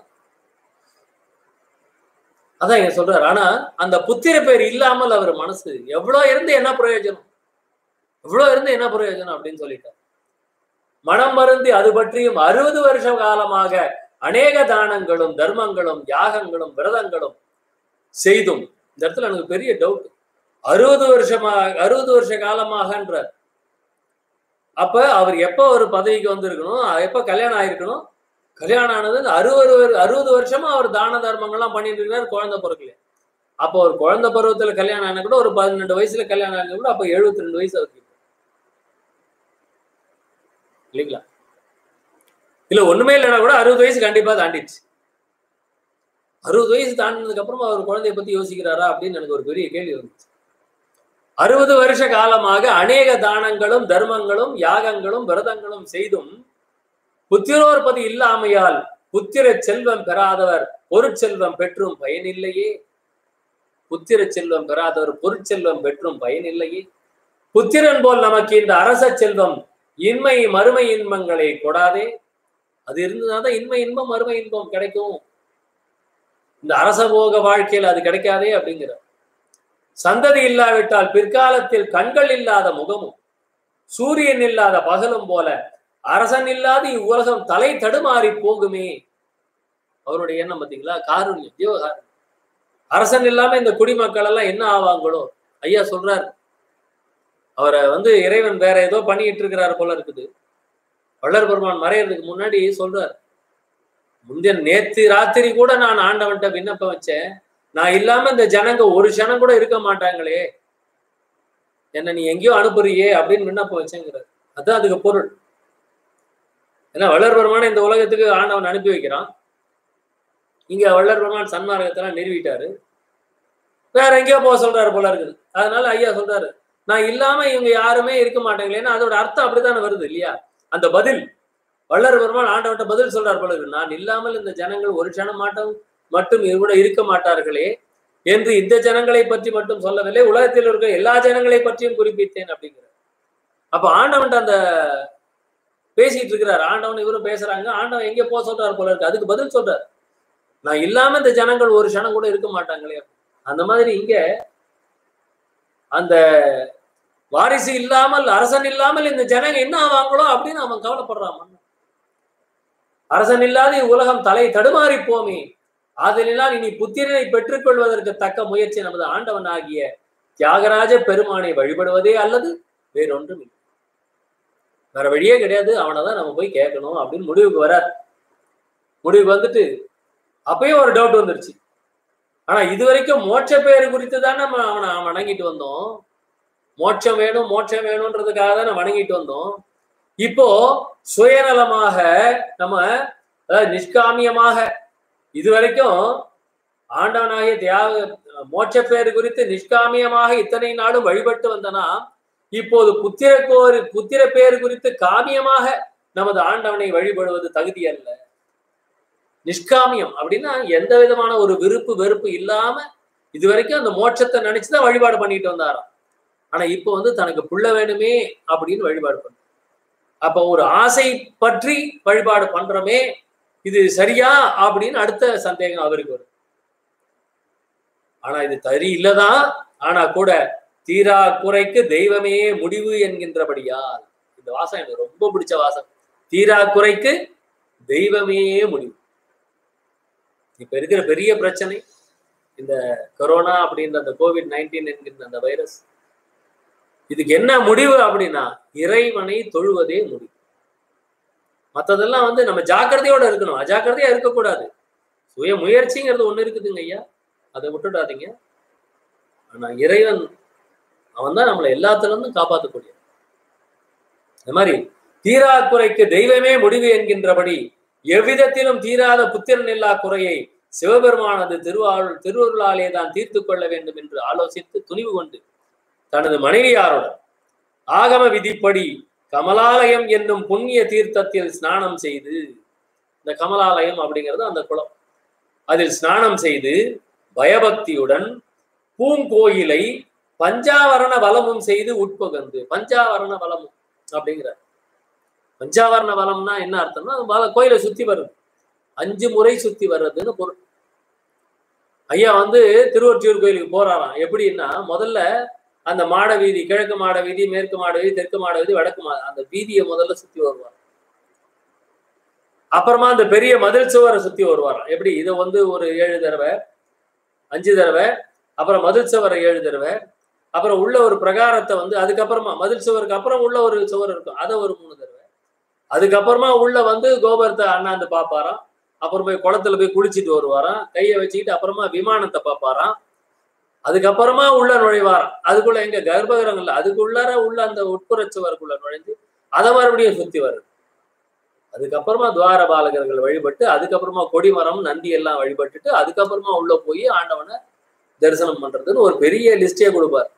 அதான் இங்க சொல்றாரு ஆனா அந்த புத்திர பேர் இல்லாமல் அவர் மனசு எவ்வளவு இருந்து என்ன பிரயோஜனம் எவ்வளவு இருந்து என்ன பிரயோஜனம் அப்படின்னு சொல்லிட்டார் மனம் மருந்தி அது பற்றியும் அறுபது வருஷ காலமாக அநேக தானங்களும் தர்மங்களும் யாகங்களும் விரதங்களும் செய்தும் இந்த இடத்துல எனக்கு பெரிய டவுட் அறுபது வருஷமா அறுபது வருஷ காலமாகன்ற அப்ப அவர் எப்ப ஒரு பதவிக்கு வந்திருக்கணும் எப்ப கல்யாணம் ஆயிருக்கணும் கல்யாணம் ஆனது இந்த அறுபது வரு- அறுபது வருஷமா அவர் தான தர்மங்கள்லாம் பண்ணிட்டு இருக்காரு குழந்தை பிறக்கல அப்போ ஒரு குழந்தை பருவத்துல கல்யாணம் ஆனா கூட ஒரு பதினெண்டு வயசுல கல்யாணம் ஆனா கூட அப்ப எழுபத்தி ரெண்டு வயசு அவருக்கு இல்லைங்களா இல்ல ஒண்ணுமே இல்லைன்னா கூட அறுபது வயசு கண்டிப்பா தாண்டிடுச்சு அறுபது வயசு தாண்டினதுக்கு அப்புறமா அவர் குழந்தைய பத்தி யோசிக்கிறாரா அப்படின்னு எனக்கு ஒரு பெரிய கேள்வி வந்துச்சு அறுபது வருஷ காலமாக அநேக தானங்களும் தர்மங்களும் யாகங்களும் விரதங்களும் செய்தும் புத்திரோற்பதி இல்லாமையால் புத்திர செல்வம் பெறாதவர் பொருட்செல்வம் பெற்றும் பயனில்லையே புத்திர செல்வம் பெறாதவர் பொருட்செல்வம் பெற்றும் பயனில்லையே புத்திரன் போல் நமக்கு இந்த அரச செல்வம் இன்மை மறுமை இன்பங்களை கொடாதே அது இருந்ததுனாதான் இன்மை இன்பம் மறுமை இன்பம் கிடைக்கும் இந்த அரசபோக வாழ்க்கையில் அது கிடைக்காதே அப்படிங்கிற சந்ததி இல்லாவிட்டால் பிற்காலத்தில் கண்கள் இல்லாத முகமும் சூரியன் இல்லாத பகலும் போல அரசன் இல்லாத இவ்வுலகம் தலை தடுமாறி போகுமே அவருடைய எண்ணம் பார்த்தீங்களா காருண்யம் ஜீவகாருண்யம் அரசன் இல்லாம இந்த குடிமக்கள் எல்லாம் என்ன ஆவாங்களோ ஐயா சொல்றாரு அவரை வந்து இறைவன் வேற ஏதோ பண்ணிட்டு இருக்கிறாரு போல இருக்குது வள்ளர் பெருமான் மறையறதுக்கு முன்னாடி சொல்றார் முந்தைய நேத்து ராத்திரி கூட நான் ஆண்டவன்ட்ட விண்ணப்பம் வச்சேன் நான் இல்லாம இந்த ஜனங்க ஒரு ஜனம் கூட இருக்க மாட்டாங்களே என்ன நீ எங்கேயோ அனுப்புறியே அப்படின்னு விண்ணப்பம் வச்சேங்கிறார் அதான் அதுக்கு பொருள் ஏன்னா வள்ளர் பெருமான இந்த உலகத்துக்கு ஆண்டவன் அனுப்பி வைக்கிறான் இங்க வள்ளர் பெருமான் சன்மார்க்கத்தெல்லாம் நிறுவிட்டாரு வேற எங்கேயோ போக சொல்றாரு போல இருக்குது அதனால ஐயா சொல்றாரு நான் இல்லாம இவங்க யாருமே இருக்க மாட்டாங்களேன்னா அதோட அர்த்தம் அப்படித்தானே வருது இல்லையா அந்த பதில் வள்ளர் பெருமான் ஆண்டவன்ட்ட பதில் சொல்றார் போல இருக்கு நான் இல்லாமல் இந்த ஜனங்கள் ஒரு க்ஷணம் மாட்டம் மட்டும் கூட இருக்க மாட்டார்களே என்று இந்த ஜனங்களை பற்றி மட்டும் சொல்லவில்லை உலகத்தில் இருக்க எல்லா ஜனங்களை பற்றியும் குறிப்பித்தேன் அப்படிங்கிற அப்ப ஆண்டவன்ட்ட அந்த பேசிட்டு இருக்கிறார் ஆண்டவன் இவரும் பேசுறாங்க ஆண்டவன் எங்க போக சொல்றாரு போல இருக்கு அதுக்கு பதில் சொல்றாரு நான் இல்லாம இந்த ஜனங்கள் ஒரு க்ஷணம் கூட இருக்க மாட்டாங்களே அந்த மாதிரி இங்க அந்த வாரிசு இல்லாமல் அரசன் இல்லாமல் இந்த ஜனங்க என்ன ஆவாங்களோ அப்படின்னு அவன் கவலைப்படுறான் மன்னன். அரசன் இல்லாத உலகம் தலை தடுமாறி போமே ஆதலினால் இனி புத்திரனை பெற்றுக்கொள்வதற்கு தக்க முயற்சி நமது ஆண்டவன் ஆகிய தியாகராஜ பெருமானை வழிபடுவதே அல்லது வேறொன்றும் இல்லை வேற வழியே கிடையாது அவனை தான் நம்ம போய் கேட்கணும் அப்படின்னு முடிவுக்கு வரார் முடிவுக்கு வந்துட்டு அப்பயும் ஒரு டவுட் வந்துருச்சு ஆனா இது வரைக்கும் மோட்ச பேரு குறித்து தானே நம்ம அவனை வணங்கிட்டு வந்தோம் மோட்சம் வேணும் மோட்சம் வேணும்ன்றதுக்காக தானே வணங்கிட்டு வந்தோம் இப்போ சுயநலமாக நம்ம அதாவது நிஷ்காமியமாக இது வரைக்கும் ஆண்டவனாகிய தியாக மோட்ச பேரு குறித்து நிஷ்காமியமாக இத்தனை நாளும் வழிபட்டு வந்தனா இப்போது புத்திர கோரி புத்திர பேரு குறித்து காமியமாக நமது ஆண்டவனை வழிபடுவது தகுதி அல்ல நிஷ்காமியம் அப்படின்னா எந்த விதமான ஒரு விருப்பு வெறுப்பு இல்லாம இது வரைக்கும் அந்த மோட்சத்தை நினைச்சுதான் வழிபாடு பண்ணிட்டு வந்தாராம் ஆனா இப்போ வந்து தனக்கு புள்ள வேணுமே அப்படின்னு வழிபாடு பண்ண அப்ப ஒரு ஆசை பற்றி வழிபாடு பண்றோமே இது சரியா அப்படின்னு அடுத்த சந்தேகம் அவருக்கு வரும் ஆனா இது தரி இல்லதான் ஆனா கூட தீரா குறைக்கு தெய்வமே முடிவு என்கின்றபடியால் இந்த வாசம் எனக்கு ரொம்ப பிடிச்ச வாசம் தீரா குறைக்கு தெய்வமே முடிவு இப்ப இருக்கிற பெரிய பிரச்சனை இந்த கொரோனா அப்படின்ற அந்த கோவிட் நைன்டீன் என்கின்ற அந்த வைரஸ் இதுக்கு என்ன முடிவு அப்படின்னா இறைவனை தொழுவதே முடிவு மத்ததெல்லாம் வந்து நம்ம ஜாக்கிரதையோட இருக்கணும் அஜாக்கிரதையா இருக்கக்கூடாது சுய முயற்சிங்கிறது ஒண்ணு இருக்குதுங்க ஐயா அதை விட்டுடாதீங்க ஆனா இறைவன் அவன் தான் நம்மளை எல்லாத்துல இருந்தும் காப்பாற்றக்கூடிய இந்த மாதிரி தீரா குறைக்கு தெய்வமே முடிவு என்கின்றபடி எவ்விதத்திலும் தீராத புத்திரன் இல்லா குறையை சிவபெருமானது திருவாள் திருவருளாலே தான் தீர்த்து கொள்ள வேண்டும் என்று ஆலோசித்து துணிவு கொண்டு தனது மனைவியாருடன் ஆகம விதிப்படி கமலாலயம் என்னும் புண்ணிய தீர்த்தத்தில் ஸ்நானம் செய்து இந்த கமலாலயம் அப்படிங்கிறது அந்த குளம் அதில் ஸ்நானம் செய்து பயபக்தியுடன் பூங்கோயிலை பஞ்சாவரண வலமும் செய்து உட்புகந்து பஞ்சாவரண வலமும் அப்படிங்கிறார் பஞ்சாவரண வலம்னா என்ன அர்த்தம்னா வல- கோயிலை சுத்தி வருது அஞ்சு முறை சுத்தி வர்றதுன்னு பொருள் ஐயா வந்து திருவொற்றியூர் கோயிலுக்கு போறாராம் எப்படின்னா முதல்ல அந்த மாட வீதி கிழக்கு மாட வீதி மேற்கு மாட வீதி தெற்கு மாட வீதி வடக்கு மாட அந்த வீதியை முதல்ல சுத்தி வருவார் அப்புறமா அந்த பெரிய மதில் சுவரை சுத்தி வருவாராம் எப்படி இதை வந்து ஒரு ஏழு தடவை அஞ்சு தடவை அப்புறம் மதில் சுவரை ஏழு தடவை அப்புறம் உள்ள ஒரு பிரகாரத்தை வந்து அதுக்கப்புறமா மதில் சுவருக்கு அப்புறம் உள்ள ஒரு சுவர் இருக்கும் அதை ஒரு மூணு தடவை அதுக்கப்புறமா உள்ள வந்து கோபுரத்தை அண்ணாந்து பார்ப்பாராம் அப்புறம் போய் குளத்துல போய் குளிச்சுட்டு வருவாராம் கையை வச்சுக்கிட்டு அப்புறமா விமானத்தை பார்ப்பாராம் அதுக்கப்புறமா உள்ள நுழைவாராம் அதுக்குள்ள எங்க கர்ப்பகிரகங்கள்ல அதுக்குள்ளார உள்ள அந்த உட்புற சுவருக்குள்ள நுழைஞ்சு அதை மறுபடியும் சுத்தி வருது அதுக்கப்புறமா துவார பாலகர்கள் வழிபட்டு அதுக்கப்புறமா கொடிமரம் நந்தி எல்லாம் வழிபட்டுட்டு அதுக்கப்புறமா உள்ள போய் ஆண்டவனை தரிசனம் பண்றதுன்னு ஒரு பெரிய லிஸ்டே கொடுப்பார்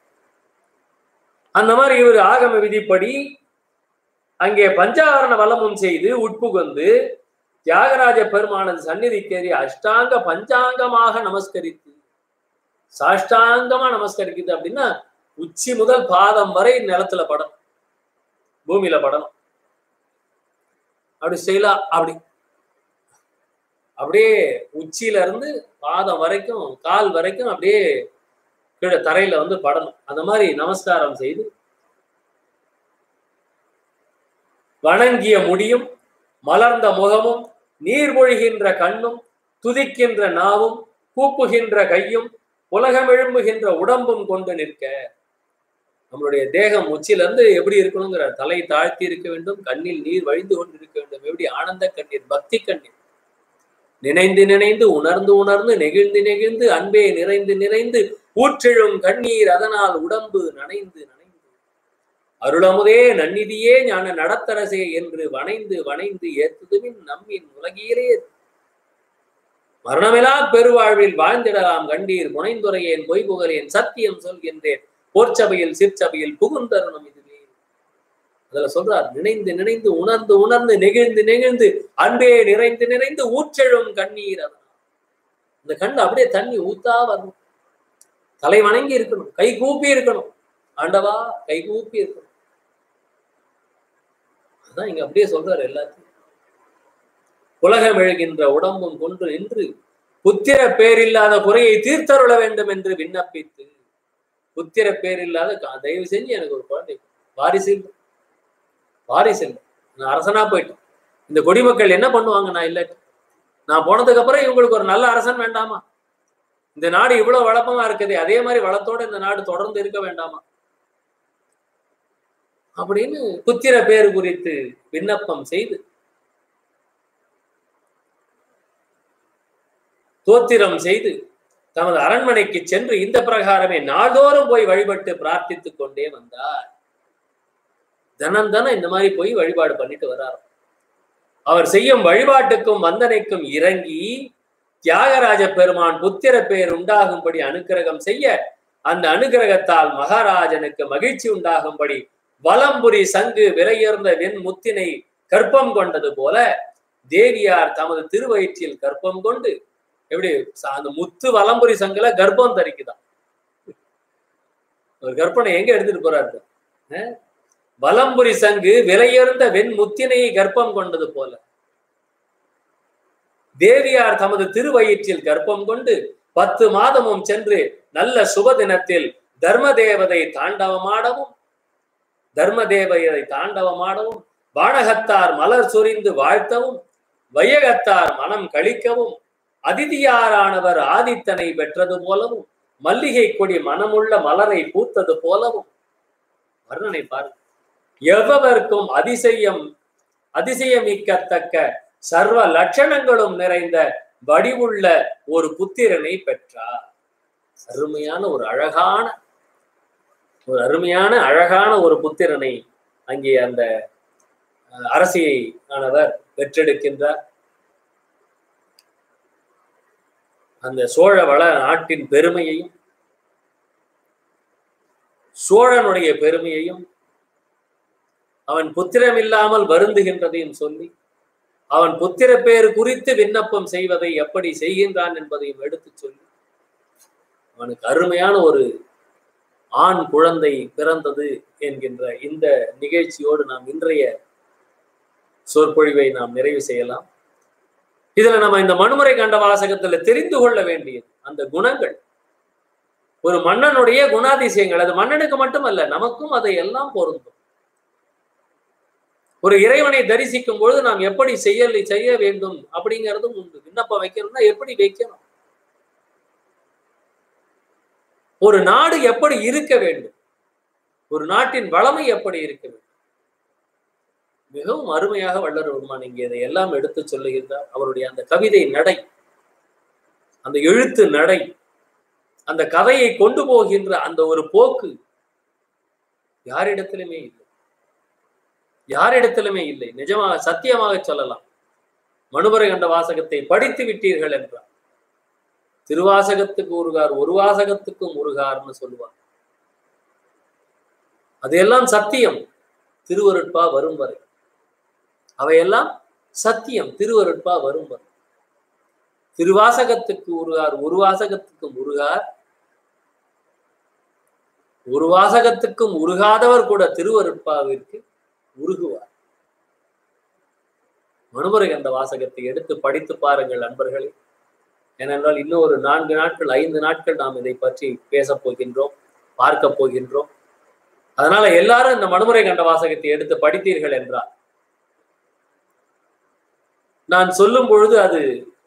அந்த மாதிரி இவர் ஆகம விதிப்படி அங்கே பஞ்சாவரண வலமும் செய்து உட்புகுந்து தியாகராஜ பெருமானது சந்நிதிக்கேறி அஷ்டாங்க பஞ்சாங்கமாக நமஸ்கரித்து சாஷ்டாங்கமா நமஸ்கரிக்குது அப்படின்னா உச்சி முதல் பாதம் வரை நிலத்துல படணும் பூமியில படணும் அப்படி ஸ்டைலா அப்படி அப்படியே உச்சியில இருந்து பாதம் வரைக்கும் கால் வரைக்கும் அப்படியே கீழே தரையில வந்து படணும் அந்த மாதிரி நமஸ்காரம் செய்து வணங்கிய முடியும் மலர்ந்த முகமும் நீர் பொழிகின்ற கண்ணும் துதிக்கின்ற நாவும் கூப்புகின்ற கையும் உலகம் எழும்புகின்ற உடம்பும் கொண்டு நிற்க நம்மளுடைய தேகம் உச்சில இருந்து எப்படி இருக்கணுங்கிற தலை தாழ்த்தி இருக்க வேண்டும் கண்ணில் நீர் வழிந்து கொண்டு இருக்க வேண்டும் எப்படி ஆனந்த கண்ணீர் பக்தி கண்ணீர் நினைந்து நினைந்து உணர்ந்து உணர்ந்து நெகிழ்ந்து நெகிழ்ந்து அன்பே நிறைந்து நிறைந்து ஊற்றெழும் கண்ணீர் அதனால் உடம்பு நனைந்து நனைந்து அருளமுதே நன்னிதியே ஞான நடத்தரசே என்று வணைந்து வணைந்து ஏத்துதுவின் நம்மின் உலகியலே மரணமிலா பெருவாழ்வில் வாழ்ந்திடலாம் கண்டீர் முனைந்துரையேன் பொய் புகழேன் சத்தியம் சொல்கின்றேன் போர்ச்சபையில் சிற்சபையில் புகுந்தருணம் இதுவே அதுல சொல்றார் நினைந்து நினைந்து உணர்ந்து உணர்ந்து நெகிழ்ந்து நெகிழ்ந்து அன்பே நிறைந்து நிறைந்து ஊற்றெழும் கண்ணீர் அதனால் இந்த கண் அப்படியே தண்ணி ஊத்தா வரணும் தலை வணங்கி இருக்கணும் கை கூப்பி இருக்கணும் ஆண்டவா கை கூப்பி இருக்கணும் அதான் இங்க அப்படியே சொல்றாரு எல்லாத்தையும் உலகம் எழுகின்ற உடம்பும் கொன்று நின்று புத்திர பேரில்லாத குறையை தீர்த்தருள வேண்டும் என்று விண்ணப்பித்து புத்திர பேரில்லாத கா- தயவு செஞ்சு எனக்கு ஒரு குழந்தை வாரிசு இல்லை வாரிசு இல்லை நான் அரசனா போயிட்டேன் இந்த குடிமக்கள் என்ன பண்ணுவாங்க நான் இல்லாட்டி நான் போனதுக்கு அப்புறம் இவங்களுக்கு ஒரு நல்ல அரசன் வேண்டாமா இந்த நாடு இவ்வளவு வளப்பமா இருக்குது அதே மாதிரி வளத்தோட இந்த நாடு தொடர்ந்து இருக்க வேண்டாமா அப்படின்னு புத்திர பேர் குறித்து விண்ணப்பம் செய்து தோத்திரம் செய்து தமது அரண்மனைக்கு சென்று இந்த பிரகாரமே நாள்தோறும் போய் வழிபட்டு பிரார்த்தித்துக் கொண்டே வந்தார் தினம் தினம் இந்த மாதிரி போய் வழிபாடு பண்ணிட்டு வர்றார் அவர் செய்யும் வழிபாட்டுக்கும் வந்தனைக்கும் இறங்கி தியாகராஜ பெருமான் புத்திர பேர் உண்டாகும்படி அனுக்கிரகம் செய்ய அந்த அனுக்கிரகத்தால் மகாராஜனுக்கு மகிழ்ச்சி உண்டாகும்படி வலம்புரி சங்கு விலையுயர்ந்த வெண் முத்தினை கற்பம் கொண்டது போல தேவியார் தமது திருவயிற்றில் கற்பம் கொண்டு எப்படி ச- அந்த முத்து வலம்புரி சங்குல கர்ப்பம் தரிக்குதாம் ஒரு கற்பனை எங்க எடுத்துட்டு போறாரு அஹ்? வலம்புரி சங்கு விலையுயர்ந்த வெண் முத்தினை கர்ப்பம் கொண்டது போல தேவியார் தமது திருவயிற்றில் கர்ப்பம் கொண்டு பத்து மாதமும் சென்று நல்ல சுப தினத்தில் தர்ம தேவதை தாண்டவமாடவும் தர்ம தேவதை தாண்டவமாடவும் வானகத்தார் மலர் சொரிந்து வாழ்த்தவும் வையகத்தார் மனம் கழிக்கவும் அதிதியாரானவர் ஆதித்தனை பெற்றது போலவும் மல்லிகை கொடி மனமுள்ள மலரை பூத்தது போலவும் வர்ணனை பாருங்க எவ்வவர்க்கும் அதிசயம் அதிசயமிக்கத்தக்க சர்வ லட்சணங்களும் நிறைந்த வடிவுள்ள ஒரு புத்திரனை பெற்றார் அருமையான ஒரு அழகான ஒரு அருமையான அழகான ஒரு புத்திரனை அங்கே அந்த அஹ், அரசியை ஆனவர் பெற்றெடுக்கின்றார் அந்த சோழ வள நாட்டின் பெருமையையும் சோழனுடைய பெருமையையும் அவன் புத்திரமில்லாமல் வருந்துகின்றதையும் சொல்லி அவன் புத்திர பேர் குறித்து விண்ணப்பம் செய்வதை எப்படி செய்கின்றான் என்பதையும் எடுத்துச் சொல்லி அவனுக்கு அருமையான ஒரு ஆண் குழந்தை பிறந்தது என்கின்ற இந்த நிகழ்ச்சியோடு நாம் இன்றைய சொற்பொழிவை நாம் நிறைவு செய்யலாம் இதுல நம்ம இந்த மனுமுறை கண்ட வாசகத்துல தெரிந்து கொள்ள வேண்டியது அந்த குணங்கள் ஒரு மன்னனுடைய குணாதிசயங்கள் அது மன்னனுக்கு மட்டுமல்ல நமக்கும் அதை எல்லாம் பொருந்தும் ஒரு இறைவனை தரிசிக்கும் பொழுது நாம் எப்படி செய்ய செய்ய வேண்டும் அப்படிங்கிறதும் உண்டு விண்ணப்பம் வைக்கணும்னா எப்படி வைக்கணும் ஒரு நாடு எப்படி இருக்க வேண்டும் ஒரு நாட்டின் வளமை எப்படி இருக்க வேண்டும் மிகவும் அருமையாக வள்ளர் பெருமான் இங்கே இதை எல்லாம் எடுத்து சொல்லுகின்றார் அவருடைய அந்த கவிதை நடை அந்த எழுத்து நடை அந்த கதையை கொண்டு போகின்ற அந்த ஒரு போக்கு யாரிடத்திலுமே இல்லை யாரிடத்திலுமே இல்லை நிஜமாக சத்தியமாக சொல்லலாம் மனுபரை கண்ட வாசகத்தை படித்து விட்டீர்கள் என்றார் திருவாசகத்துக்கு உருகார் ஒரு வாசகத்துக்கும் உருகார்னு சொல்லுவார் அதையெல்லாம் சத்தியம் திருவருட்பா வரும் வரை அவையெல்லாம் சத்தியம் திருவருட்பா வரும் வரை திருவாசகத்துக்கு உருகார் ஒரு வாசகத்துக்கும் உருகார் ஒரு வாசகத்துக்கும் உருகாதவர் கூட திருவருட்பாவிற்கு உருகுவார் மனுமுறை அந்த வாசகத்தை எடுத்து படித்து பாருங்கள் நண்பர்களே ஏனென்றால் இன்னும் ஒரு நான்கு நாட்கள் ஐந்து நாட்கள் நாம் இதை பற்றி பேசப் போகின்றோம் பார்க்க போகின்றோம் அதனால எல்லாரும் இந்த மனுமுறை கண்ட வாசகத்தை எடுத்து படித்தீர்கள் என்றார் நான் சொல்லும் பொழுது அது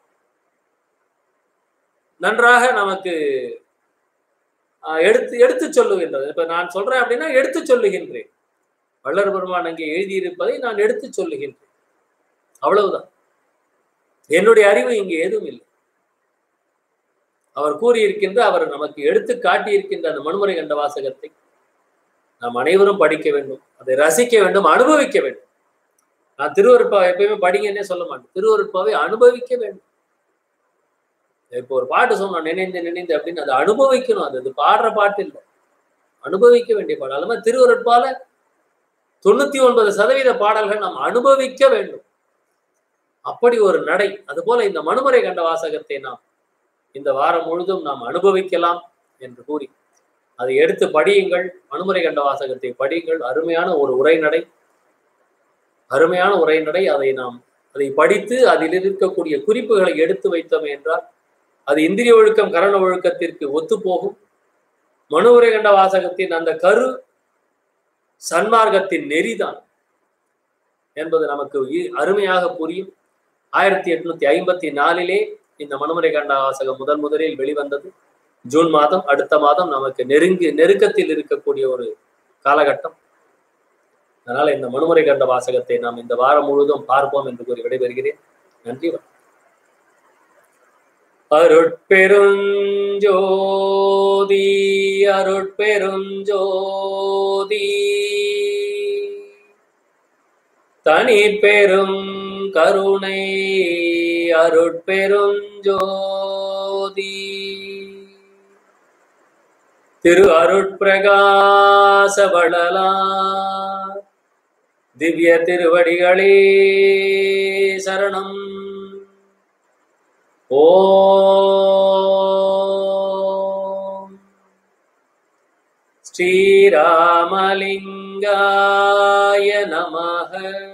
நன்றாக நமக்கு ஆஹ், எடுத்து எடுத்து சொல்லுகின்றது இப்ப நான் சொல்றேன் அப்படின்னா எடுத்து சொல்லுகின்றேன் வள்ளர் பெருமான் அங்கே எழுதியிருப்பதை நான் எடுத்து சொல்லுகின்றேன் அவ்வளவுதான் என்னுடைய அறிவு இங்கே எதுவும் இல்லை அவர் கூறியிருக்கின்ற அவர் நமக்கு எடுத்து காட்டியிருக்கின்ற அந்த மனுமுறை கண்ட வாசகத்தை நாம் அனைவரும் படிக்க வேண்டும் அதை ரசிக்க வேண்டும் அனுபவிக்க வேண்டும் நான் திருவருட்பாவை எப்பயுமே படிங்கன்னே சொல்ல மாட்டேன் திருவருட்பாவை அனுபவிக்க வேண்டும் இப்போ ஒரு பாட்டு சொன்னோம் நினைந்து நினைந்து அப்படின்னு அதை அனுபவிக்கணும் அது அது பாடுற பாட்டு இல்லை அனுபவிக்க வேண்டிய பாடல் அது மாதிரி திருவருட்பால தொண்ணூத்தி ஒன்பது சதவீத பாடல்கள் நாம் அனுபவிக்க வேண்டும் அப்படி ஒரு நடை அதுபோல இந்த மனுமுறை கண்ட வாசகத்தை நாம் இந்த வாரம் முழுதும் நாம் அனுபவிக்கலாம் என்று கூறி அதை எடுத்து படியுங்கள் மனுமுறை கண்ட வாசகத்தை படியுங்கள் அருமையான ஒரு உரைநடை அருமையான உரைநடை அதை நாம் அதை படித்து அதில் இருக்கக்கூடிய குறிப்புகளை எடுத்து வைத்தோம் என்றால் அது இந்திரிய ஒழுக்கம் கரண ஒழுக்கத்திற்கு ஒத்துப்போகும் மனுவுரை கண்ட வாசகத்தின் அந்த கரு சன்மார்க்கத்தின் நெறிதான் என்பது நமக்கு இ- அருமையாக புரியும் ஆயிரத்தி எட்நூத்தி ஐம்பத்தி நாலிலே இந்த மனுமுறை கண்ட வாசகம் முதன் முதலில் வெளிவந்தது ஜூன் மாதம் அடுத்த மாதம் நமக்கு நெருங்கி நெருக்கத்தில் இருக்கக்கூடிய ஒரு காலகட்டம் அதனால இந்த மனுமுறை கண்ட வாசகத்தை நாம் இந்த வாரம் முழுவதும் பார்ப்போம் என்று கூறி விடைபெறுகிறேன் நன்றி வணக்கம். அருட்பெருஞ்சோதி அருட்பெருஞ்சோதி தனி பெரும் கருணை அருட்பெருஞ்சோதி திரு அருட்பிரகாச வளலார் திவ்ய திருவடிகளே சரணம் ஓம் ஸ்ரீராமலிங்காய நமः